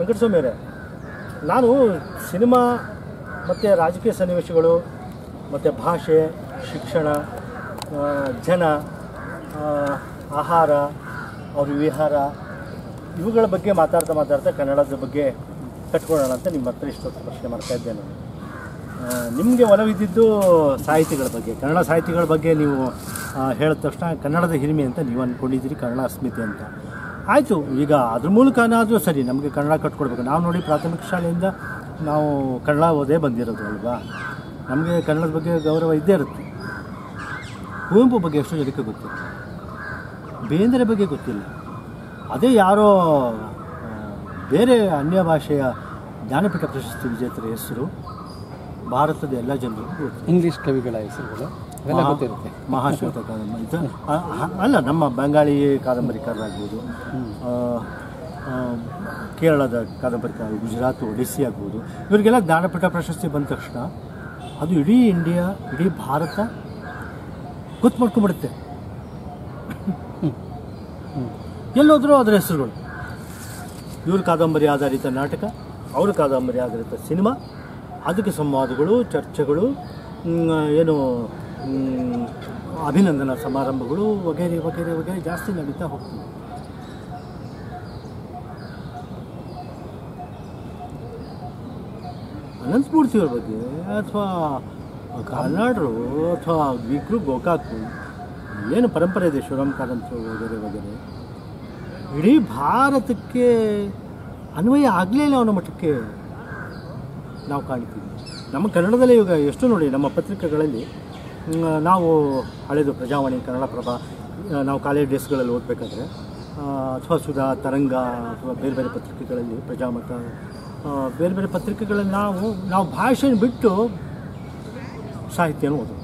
ವೆಂಕಟಸ್ವಾಮಿ ಅವರೇ ನಾನು ಸಿನಿಮಾ ಮತ್ತು ರಾಜಕೀಯ ಸನ್ನಿವೇಶಗಳು ಮತ್ತು ಭಾಷೆ ಶಿಕ್ಷಣ ಆ, ಜನ ಆ, ಆಹಾರ ಅವ್ರ ವಿಹಾರ ಇವುಗಳ ಬಗ್ಗೆ ಮಾತಾಡ್ತಾ ಮಾತಾಡ್ತಾ ಕನ್ನಡದ ಬಗ್ಗೆ ಕಟ್ಕೊಳ್ಳೋಣ ಅಂತ ನಿಮ್ಮ ಹತ್ರ ಇಷ್ಟೊತ್ತು ಪ್ರಶ್ನೆ ಮಾಡ್ತಾ ಇದ್ದೆ ನಾನು ನಿಮಗೆ ಒಲವಿದ್ದಿದ್ದು ಸಾಹಿತಿಗಳ ಬಗ್ಗೆ ಕನ್ನಡ ಸಾಹಿತಿಗಳ ಬಗ್ಗೆ ನೀವು ಆ, ಹೇಳಿದ ತಕ್ಷಣ ಕನ್ನಡದ ಹಿರಿಮೆ ಅಂತ ನೀವು ಅಂದ್ಕೊಂಡಿದ್ದೀರಿ ಕನ್ನಡ ಅಸ್ಮಿತೆ ಅಂತ ಆಯಿತು ಈಗ ಅದ್ರ ಮೂಲಕನಾದರೂ ಸರಿ ನಮಗೆ ಕನ್ನಡ ಕಟ್ಕೊಡ್ಬೇಕು ನಾವು ನೋಡಿ ಪ್ರಾಥಮಿಕ ಶಾಲೆಯಿಂದ ನಾವು ಕನ್ನಡ ಓದೇ ಬಂದಿರೋದು ಅಲ್ವಾ ನಮಗೆ ಕನ್ನಡದ ಬಗ್ಗೆ ಗೌರವ ಇದ್ದೇ ಇರುತ್ತೆ ಕುವೆಂಪು ಬಗ್ಗೆ ಎಷ್ಟೋ ಜನಕ್ಕೆ ಗೊತ್ತಿಲ್ಲ ಬೇಂದ್ರೆ ಬಗ್ಗೆ ಗೊತ್ತಿಲ್ಲ ಅದೇ ಯಾರೋ ಆ, ಬೇರೆ ಅನ್ಯ ಭಾಷೆಯ ಜ್ಞಾನಪೀಠ ಪ್ರಶಸ್ತಿ ವಿಜೇತರ ಹೆಸರು ಭಾರತದ ಎಲ್ಲ ಜನರಿಗೂ ಗೊತ್ತು ಇಂಗ್ಲಿಷ್ ಕವಿಗಳ ಹೆಸರುಗಳು ಅವೆಲ್ಲ ಮಹಾ- ಗೊತ್ತಿರುತ್ತೆ ಮಹಾಶ್ವೇತ ಕಾದಂಬರಿ ಇದು ಅ- ಅ- ಅಲ್ಲ ನಮ್ಮ ಬೆಂಗಾಳಿ ಕಾದಂಬರಿಕಾರರಾಗ್ಬೋದು ಆ, ಆ, ಕೇರಳದ ಕಾದಂಬರಿಕಾರ ಗುಜರಾತ್ ಒಡಿಸ್ಸಿ ಆಗ್ಬೋದು ಇವರಿಗೆಲ್ಲ ಜ್ಞಾನಪೀಠ ಪ್ರಶಸ್ತಿ ಬಂದ ತಕ್ಷಣ ಅದು ಇಡೀ ಇಂಡಿಯಾ ಇಡೀ ಭಾರತ ಗೊತ್ತು ಮಾಡ್ಕೊಂಡ್ಬಿಡುತ್ತೆ ಎಲ್ಲೋದ್ರೂ ಅದರ ಹೆಸರುಗಳು ಇವ್ರ ಕಾದಂಬರಿ ಆಧಾರಿತ ನಾಟಕ ಅವ್ರ ಕಾದಂಬರಿ ಆಧಾರಿತ ಸಿನಿಮಾ ಅದಕ್ಕೆ ಸಂವಾದಗಳು ಚರ್ಚೆಗಳು ಮ್, ಏನು ಮ್, ಅಭಿನಂದನಾ ಸಮಾರಂಭಗಳು ವಗೇರೆ ವಗೇರೆ ವಗೇರೆ ಜಾಸ್ತಿ ನಡೀತಾ ಹೋಗ್ತದೆ ಅನಂತಮೂರ್ತಿಯವ್ರ ಬಗ್ಗೆ ಅಥವಾ ಕರ್ನಾಟರು ಅಥವಾ ವಿಕ್ರು ಗೋಕಾಕು ಏನು ಪರಂಪರೆ ಇದೆ ಶಿವರಾಮ್ ಕಾರಂತರು ವಗೇರೆ ವಗೇರೆ ಇಡೀ ಭಾರತಕ್ಕೆ ಅನ್ವಯ ಆಗಲೇ ಇಲ್ಲ ಅವನ ಮಟ್ಟಕ್ಕೆ ನಾವು ಕಾಣ್ತೀವಿ ನಮ್ಮ ಕನ್ನಡದಲ್ಲೇ ಇವಾಗ ಎಷ್ಟು ನೋಡಿ ನಮ್ಮ ಪತ್ರಿಕೆಗಳಲ್ಲಿ ಮ್, ನಾವು ಹಳೆದು ಪ್ರಜಾವಾಣಿ ಕನ್ನಡಪ್ರಭ ಆ, ನಾವು ಕಾಲೇಜ್ ಡೇಸ್ಗಳಲ್ಲಿ ಓದಬೇಕಾದ್ರೆ ಅಥವಾ ಸುಧಾ ತರಂಗ ಅಥವಾ ಬೇರೆ ಬೇರೆ ಪತ್ರಿಕೆಗಳಲ್ಲಿ ಪ್ರಜಾಮತ ಆ, ಬೇರೆ ಬೇರೆ ಪತ್ರಿಕೆಗಳಲ್ಲಿ ನಾವು ನಾವು ಭಾಷೆನ ಬಿಟ್ಟು ಸಾಹಿತ್ಯನ ಓದೋದು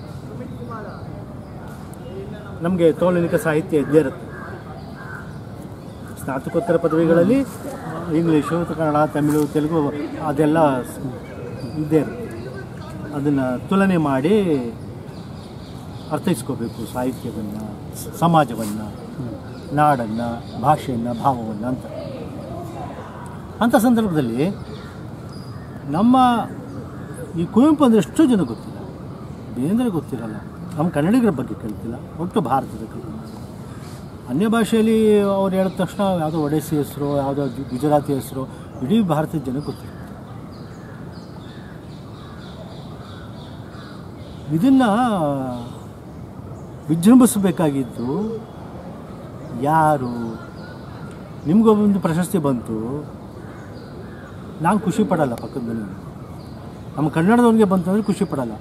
ನಮಗೆ ತೋಲನಿಕ ಸಾಹಿತ್ಯ ಇದ್ದೇ ಇರುತ್ತೆ ಸ್ನಾತಕೋತ್ತರ ಪದವಿಗಳಲ್ಲಿ ಇಂಗ್ಲೀಷು ಕನ್ನಡ ತಮಿಳು ತೆಲುಗು ಅದೆಲ್ಲ ಸ್- ಇದ್ದೇ ಇರುತ್ತೆ ಅದನ್ನು ತುಲನೆ ಮಾಡಿ ಅರ್ಥೈಸ್ಕೋಬೇಕು ಸಾಹಿತ್ಯವನ್ನು ಸಮಾಜವನ್ನು ನಾಡನ್ನು ಭಾಷೆಯನ್ನು ಭಾವವನ್ನು ಅಂತ ಅಂಥ ಸಂದರ್ಭದಲ್ಲಿ ನಮ್ಮ ಈ ಕುವೆಂಪು ಅಂದರೆ ಎಷ್ಟೋ ಜನ ಗೊತ್ತಿಲ್ಲ ಬೇಂದ್ರೆ ಗೊತ್ತಿರಲ್ಲ ನಮ್ಮ ಕನ್ನಡಿಗರ ಬಗ್ಗೆ ಕೇಳ್ತಿಲ್ಲ ಒಟ್ಟು ಭಾರತದ ಬಗ್ಗೆ ಅನ್ಯ ಭಾಷೆಯಲ್ಲಿ ಅವ್ರು ಹೇಳಿದ ತಕ್ಷಣ ಯಾವುದೋ ಒಡೆಸ್ಸಿ ಹೆಸರು ಯಾವುದೋ ಗು- ಗುಜರಾತಿ ಹೆಸರು ಇಡೀ ಭಾರತದ ಜನಕ್ಕೆ ಗೊತ್ತಿಲ್ಲ ಇದನ್ನು ವಿಜೃಂಭಿಸಬೇಕಾಗಿದ್ದು ಯಾರು ನಿಮಗೊಬ್ಬೊಂದು ಪ್ರಶಸ್ತಿ ಬಂತು ನಾನು ಖುಷಿ ಪಡಲ್ಲ ಪಕ್ಕದ ಮನೆಯವ್ರು. ನಮ್ಮ ಕನ್ನಡದವ್ರಿಗೆ ಬಂತಂದರೆ ಖುಷಿ ಪಡಲ್ಲ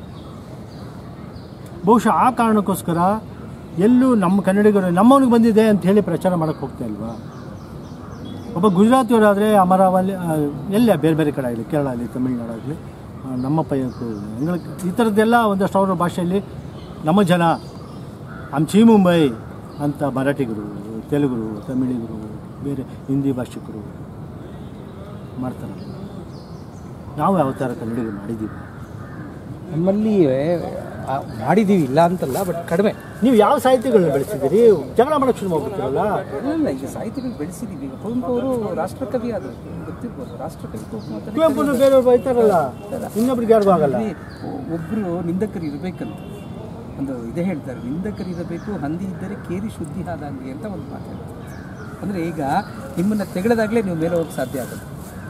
ಬಹುಶಃ ಆ ಕಾರಣಕ್ಕೋಸ್ಕರ ಎಲ್ಲೂ ನಮ್ಮ ಕನ್ನಡಿಗರು ನಮ್ಮವನಿಗೆ ಬಂದಿದೆ ಅಂತ ಹೇಳಿ ಪ್ರಚಾರ ಮಾಡೋಕ್ಕೆ ಹೋಗ್ತಾ ಇಲ್ವಾ ಒಬ್ಬ ಗುಜರಾತಿಯವರಾದರೆ ಅಮರಾವತಿ ಆ, ಎಲ್ಲೇ ಬೇರೆ ಬೇರೆ ಕಡೆ ಆಗಲಿ ಕೇರಳ ಆಗಲಿ ತಮಿಳ್ನಾಡು ಆಗಲಿ ನಮ್ಮ ಪೈಯಕ್ಕೂ ಎಂಗಳ ಈ ಥರದ್ದೆಲ್ಲ ಒಂದಷ್ಟು ಅವರ ಭಾಷೆಯಲ್ಲಿ ನಮ್ಮ ಜನ ಅಂಚಿ ಮುಂಬೈ ಅಂತ ಮರಾಠಿಗರು ತೆಲುಗರು ತಮಿಳಿಗರು ಬೇರೆ ಹಿಂದಿ ಭಾಷಿಕರು ಮಾಡ್ತಾರೆ ನಾವು ಯಾವ ಥರ ಕನ್ನಡಿಗರು ಮಾಡಿದ್ದೀವಿ ನಮ್ಮಲ್ಲಿ ಆ, ಮಾಡಿದ್ದೀವಿ ಇಲ್ಲ ಅಂತಲ್ಲ ಬಟ್ ಕಡಿಮೆ ನೀವು ಯಾವ ಸಾಹಿತ್ಯಗಳನ್ನ ಬೆಳೆಸಿದ್ದೀರಿ ಜಗಳ ಮಾಡೋಕ್ಕೆ ಶುರು ಮಾಡ್ಬಿಡ್ತೀರಲ್ಲ ಇಲ್ಲ ಈಗ ಸಾಹಿತ್ಯಗಳು ಬೆಳೆಸಿದ್ದೀವಿ ಈಗ ಕುವೆಂಪು ಅವರು ರಾಷ್ಟ್ರಕವಿ ಆದರು ಗೊತ್ತಿರ್ಬೋದು ರಾಷ್ಟ್ರಕವಿ ಕುವೆಂಪು ಅಂತ ಕುವೆಂಪುನು ಬೇರೆಯವ್ರು ಬೈತಾರಲ್ಲ ಇನ್ನೊಬ್ರಿಗೆ ಯಾರಿಗೂ ಆಗಲ್ಲ ಒಬ್ಬರು ನಿಂದಕರು ಇರಬೇಕಂತ ಒಂದು ಇದೇ ಹೇಳ್ತಾರೆ ನಿಂದಕರು ಇರಬೇಕು ಹಂದಿ ಇದ್ದರೆ ಕೇರಿ ಶುದ್ಧಿ ಆದಂಗೆ ಅಂತ ಒಂದು ಮಾತು ಹೇಳ್ತಾರೆ ಅಂದರೆ ಈಗ ನಿಮ್ಮನ್ನು ತೆಗೆಳದಾಗಲೇ ನೀವು ಮೇಲೆ ಹೋಗಕ್ಕೆ ಸಾಧ್ಯ ಆಗುತ್ತೆ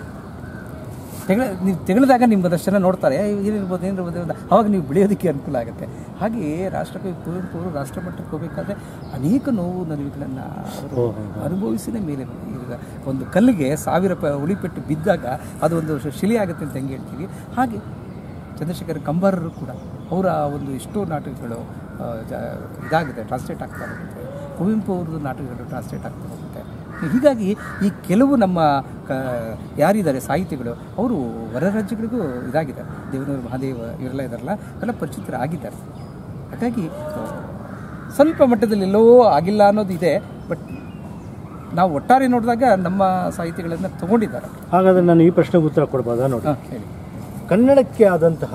ತೆಗಳ ನೀವು ತೆಗೆಳಿದಾಗ ನಿಮ್ಮ ದರ್ಶನ ನೋಡ್ತಾರೆ ಏನಿರ್ಬೋದು ಏನಿರ್ಬೋದು ಅಂತ. ಅವಾಗ ನೀವು ಬೆಳೆಯೋದಕ್ಕೆ ಅನುಕೂಲ ಆಗುತ್ತೆ ಹಾಗೆಯೇ ರಾಷ್ಟ್ರಕವಿ ಕುವೆಂಪು ಅವರು ರಾಷ್ಟ್ರಮಟ್ಟಕ್ಕೆ ಹೋಗಬೇಕಾದ್ರೆ ಅನೇಕ ನೋವು ನಲಿವುಗಳನ್ನು ಅವರು ಅನುಭವಿಸಿದ ಮೇಲೆ ಈಗ ಒಂದು ಕಲ್ಲಿಗೆ ಸಾವಿರ ಪ ಉಳಿಪೆಟ್ಟು ಬಿದ್ದಾಗ ಅದು ಒಂದು ಶ- ಶಿಲೆ ಆಗುತ್ತೆ ಅಂತ ಹೆಂಗೆ ಹೇಳ್ತೀವಿ ಹಾಗೆ ಚಂದ್ರಶೇಖರ್ ಕಂಬಾರರು ಕೂಡ ಅವರ ಒಂದು ಎಷ್ಟೋ ನಾಟಕಗಳು ಆ, ಜ- ಇದಾಗಿದೆ ಟ್ರಾನ್ಸ್ಲೇಟ್ ಆಗ್ತಾ ಹೋಗುತ್ತೆ ಕುವೆಂಪು ಅವ್ರದ್ದು ನಾಟಕಗಳು ಟ್ರಾನ್ಸ್ಲೇಟ್ ಆಗ್ತಾ ಹೋಗುತ್ತೆ ಹೀಗಾಗಿ ಈ ಕೆಲವು ನಮ್ಮ ಕ ಯಾರಿದ್ದಾರೆ ಸಾಹಿತಿಗಳು ಅವರು ಹೊರ ರಾಜ್ಯಗಳಿಗೂ ಇದಾಗಿದ್ದಾರೆ ದೇವನೂರು ಮಹಾದೇವ ಇವರೆಲ್ಲ ಇದ್ದಾರಲ್ಲ ಎಲ್ಲ ಪರಿಚಿತರಾಗಿದ್ದಾರೆ ಹಾಗಾಗಿ ಆ, ಸ್ವಲ್ಪ ಮಟ್ಟದಲ್ಲಿ ಎಲ್ಲೋ ಆಗಿಲ್ಲ ಅನ್ನೋದು ಇದೆ ಬಟ್ ನಾವು ಒಟ್ಟಾರೆ ನೋಡಿದಾಗ ನಮ್ಮ ಸಾಹಿತಿಗಳನ್ನು ತಗೊಂಡಿದ್ದಾರೆ ಹಾಗಾದ್ರೆ ನಾನು ಈ ಪ್ರಶ್ನೆಗೆ ಉತ್ತರ ಕೊಡ್ಬೋದಾ ನೋಡಿ ಹಾಂ ಹೇಳಿ ಕನ್ನಡಕ್ಕೆ ಆದಂತಹ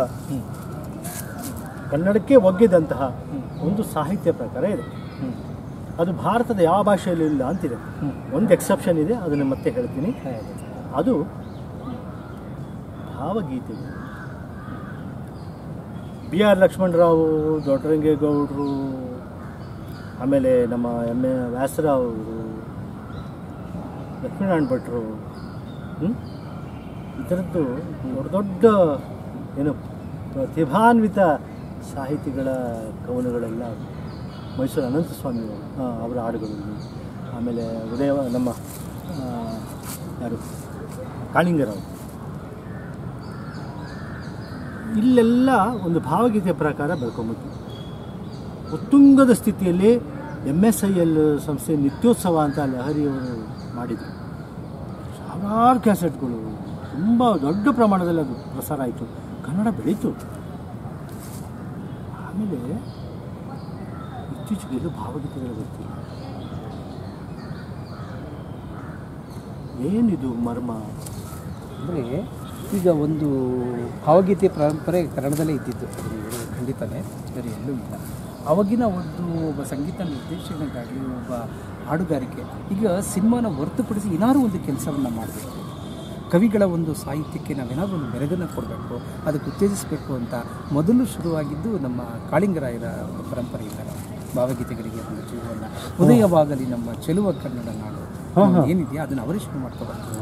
ಕನ್ನಡಕ್ಕೆ ಒಗ್ಗಿದಂತಹ ಒಂದು ಸಾಹಿತ್ಯ ಪ್ರಕಾರ ಇದೆ ಹ್ಞೂ ಅದು ಭಾರತದ ಯಾವ ಭಾಷೆಯಲ್ಲೂ ಇಲ್ಲ ಅಂತಿದೆ ಒಂದು ಎಕ್ಸೆಪ್ಷನ್ ಇದೆ ಅದನ್ನು ಮತ್ತೆ ಹೇಳ್ತೀನಿ ಅದು ಭಾವಗೀತೆಗಳು ಬಿ ಆರ್ ಲಕ್ಷ್ಮಣರಾವು ದೊಡ್ಡರಂಗೇಗೌಡರು ಆಮೇಲೆ ನಮ್ಮ ಎಮ್ ಎ ವ್ಯಾಸರಾವ್ ಅವರು ಲಕ್ಷ್ಮೀನಾರಾಯಣ ಭಟ್ರು ಹ್ಮ್? ಈ ಥರದ್ದು ದೊಡ್ಡ ದೊಡ್ಡ ಏನು ಪ್ರತಿಭಾನ್ವಿತ ಸಾಹಿತಿಗಳ ಕವನಗಳೆಲ್ಲ ಮೈಸೂರು ಅನಂತ ಸ್ವಾಮಿ ಆ, ಅವರ ಹಾಡುಗಳು ಆಮೇಲೆ ಉದಯ ನಮ್ಮ ಆ, ಯಾರು ಕಾಳಿಂಗರಾವ್ ಇಲ್ಲೆಲ್ಲ ಒಂದು ಭಾವಗೀತೆ ಪ್ರಕಾರ ಬೆಳ್ಕೊಂಬಿಟ್ಟು ಉತ್ತುಂಗದ ಸ್ಥಿತಿಯಲ್ಲಿ ಎಮ್ ಎಸ್ ಐ ಎಲ್ ಸಂಸ್ಥೆ ನಿತ್ಯೋತ್ಸವ ಅಂತ ಲಹರಿಯವರು ಮಾಡಿದರು ಸಾವಿರಾರು ಕ್ಯಾಸೆಟ್ಗಳು ತುಂಬ ದೊಡ್ಡ ಪ್ರಮಾಣದಲ್ಲಿ ಅದು ಪ್ರಸಾರ ಆಯಿತು ಕನ್ನಡ ಬೆಳೀತು ಆಮೇಲೆ ಇತ್ತೀಚೆಗೆ ಎಲ್ಲೂ ಭಾವಗೀತೆಗಳು ಬರ್ತಿಲ್ಲ ಏನಿದು ಮರ್ಮ ಅಂದರೆ ಈಗ ಒಂದು ಭಾವಗೀತೆ ಪರಂಪರೆ ಕನ್ನಡದಲ್ಲೇ ಇದ್ದಿದ್ದು ಅದು ನೀವು ಹೇಳೋದು ಖಂಡಿತನೇ ಬೇರೆ ಎಲ್ಲೂ ಇಲ್ಲ ಅವಾಗಿನ ಒಂದು ಒಬ್ಬ ಸಂಗೀತ ನಿರ್ದೇಶಕನಾಗಲಿ ಒಬ್ಬ ಹಾಡುಗಾರಿಕೆ ಈಗ ಸಿನಿಮಾನ ಹೊರತುಪಡಿಸಿ ಏನಾದ್ರು ಒಂದು ಕೆಲಸವನ್ನು ಮಾಡಬೇಕು ಕವಿಗಳ ಒಂದು ಸಾಹಿತ್ಯಕ್ಕೆ ನಾವೇನಾದರೂ ಒಂದು ಮೆರುಗನ್ನು ಕೊಡಬೇಕು ಅದಕ್ಕೆ ಉತ್ತೇಜಿಸಬೇಕು ಅಂತ ಮೊದಲು ಶುರುವಾಗಿದ್ದು ನಮ್ಮ ಕಾಳಿಂಗರಾಯರ ಒಂದು ಪರಂಪರೆಯಿಂದ ಭಾವಗೀತೆಗಳಿಗೆ ಒಂದು ಜೀವವನ್ನು ಉದಯವಾಗಲಿ ನಮ್ಮ ಚೆಲುವ ಕನ್ನಡ ನಾಡು ಏನಿದೆಯಾ ಅದನ್ನು ಅವರೇ ಶುರು ಮಾಡ್ಕೋಬಾರ್ದು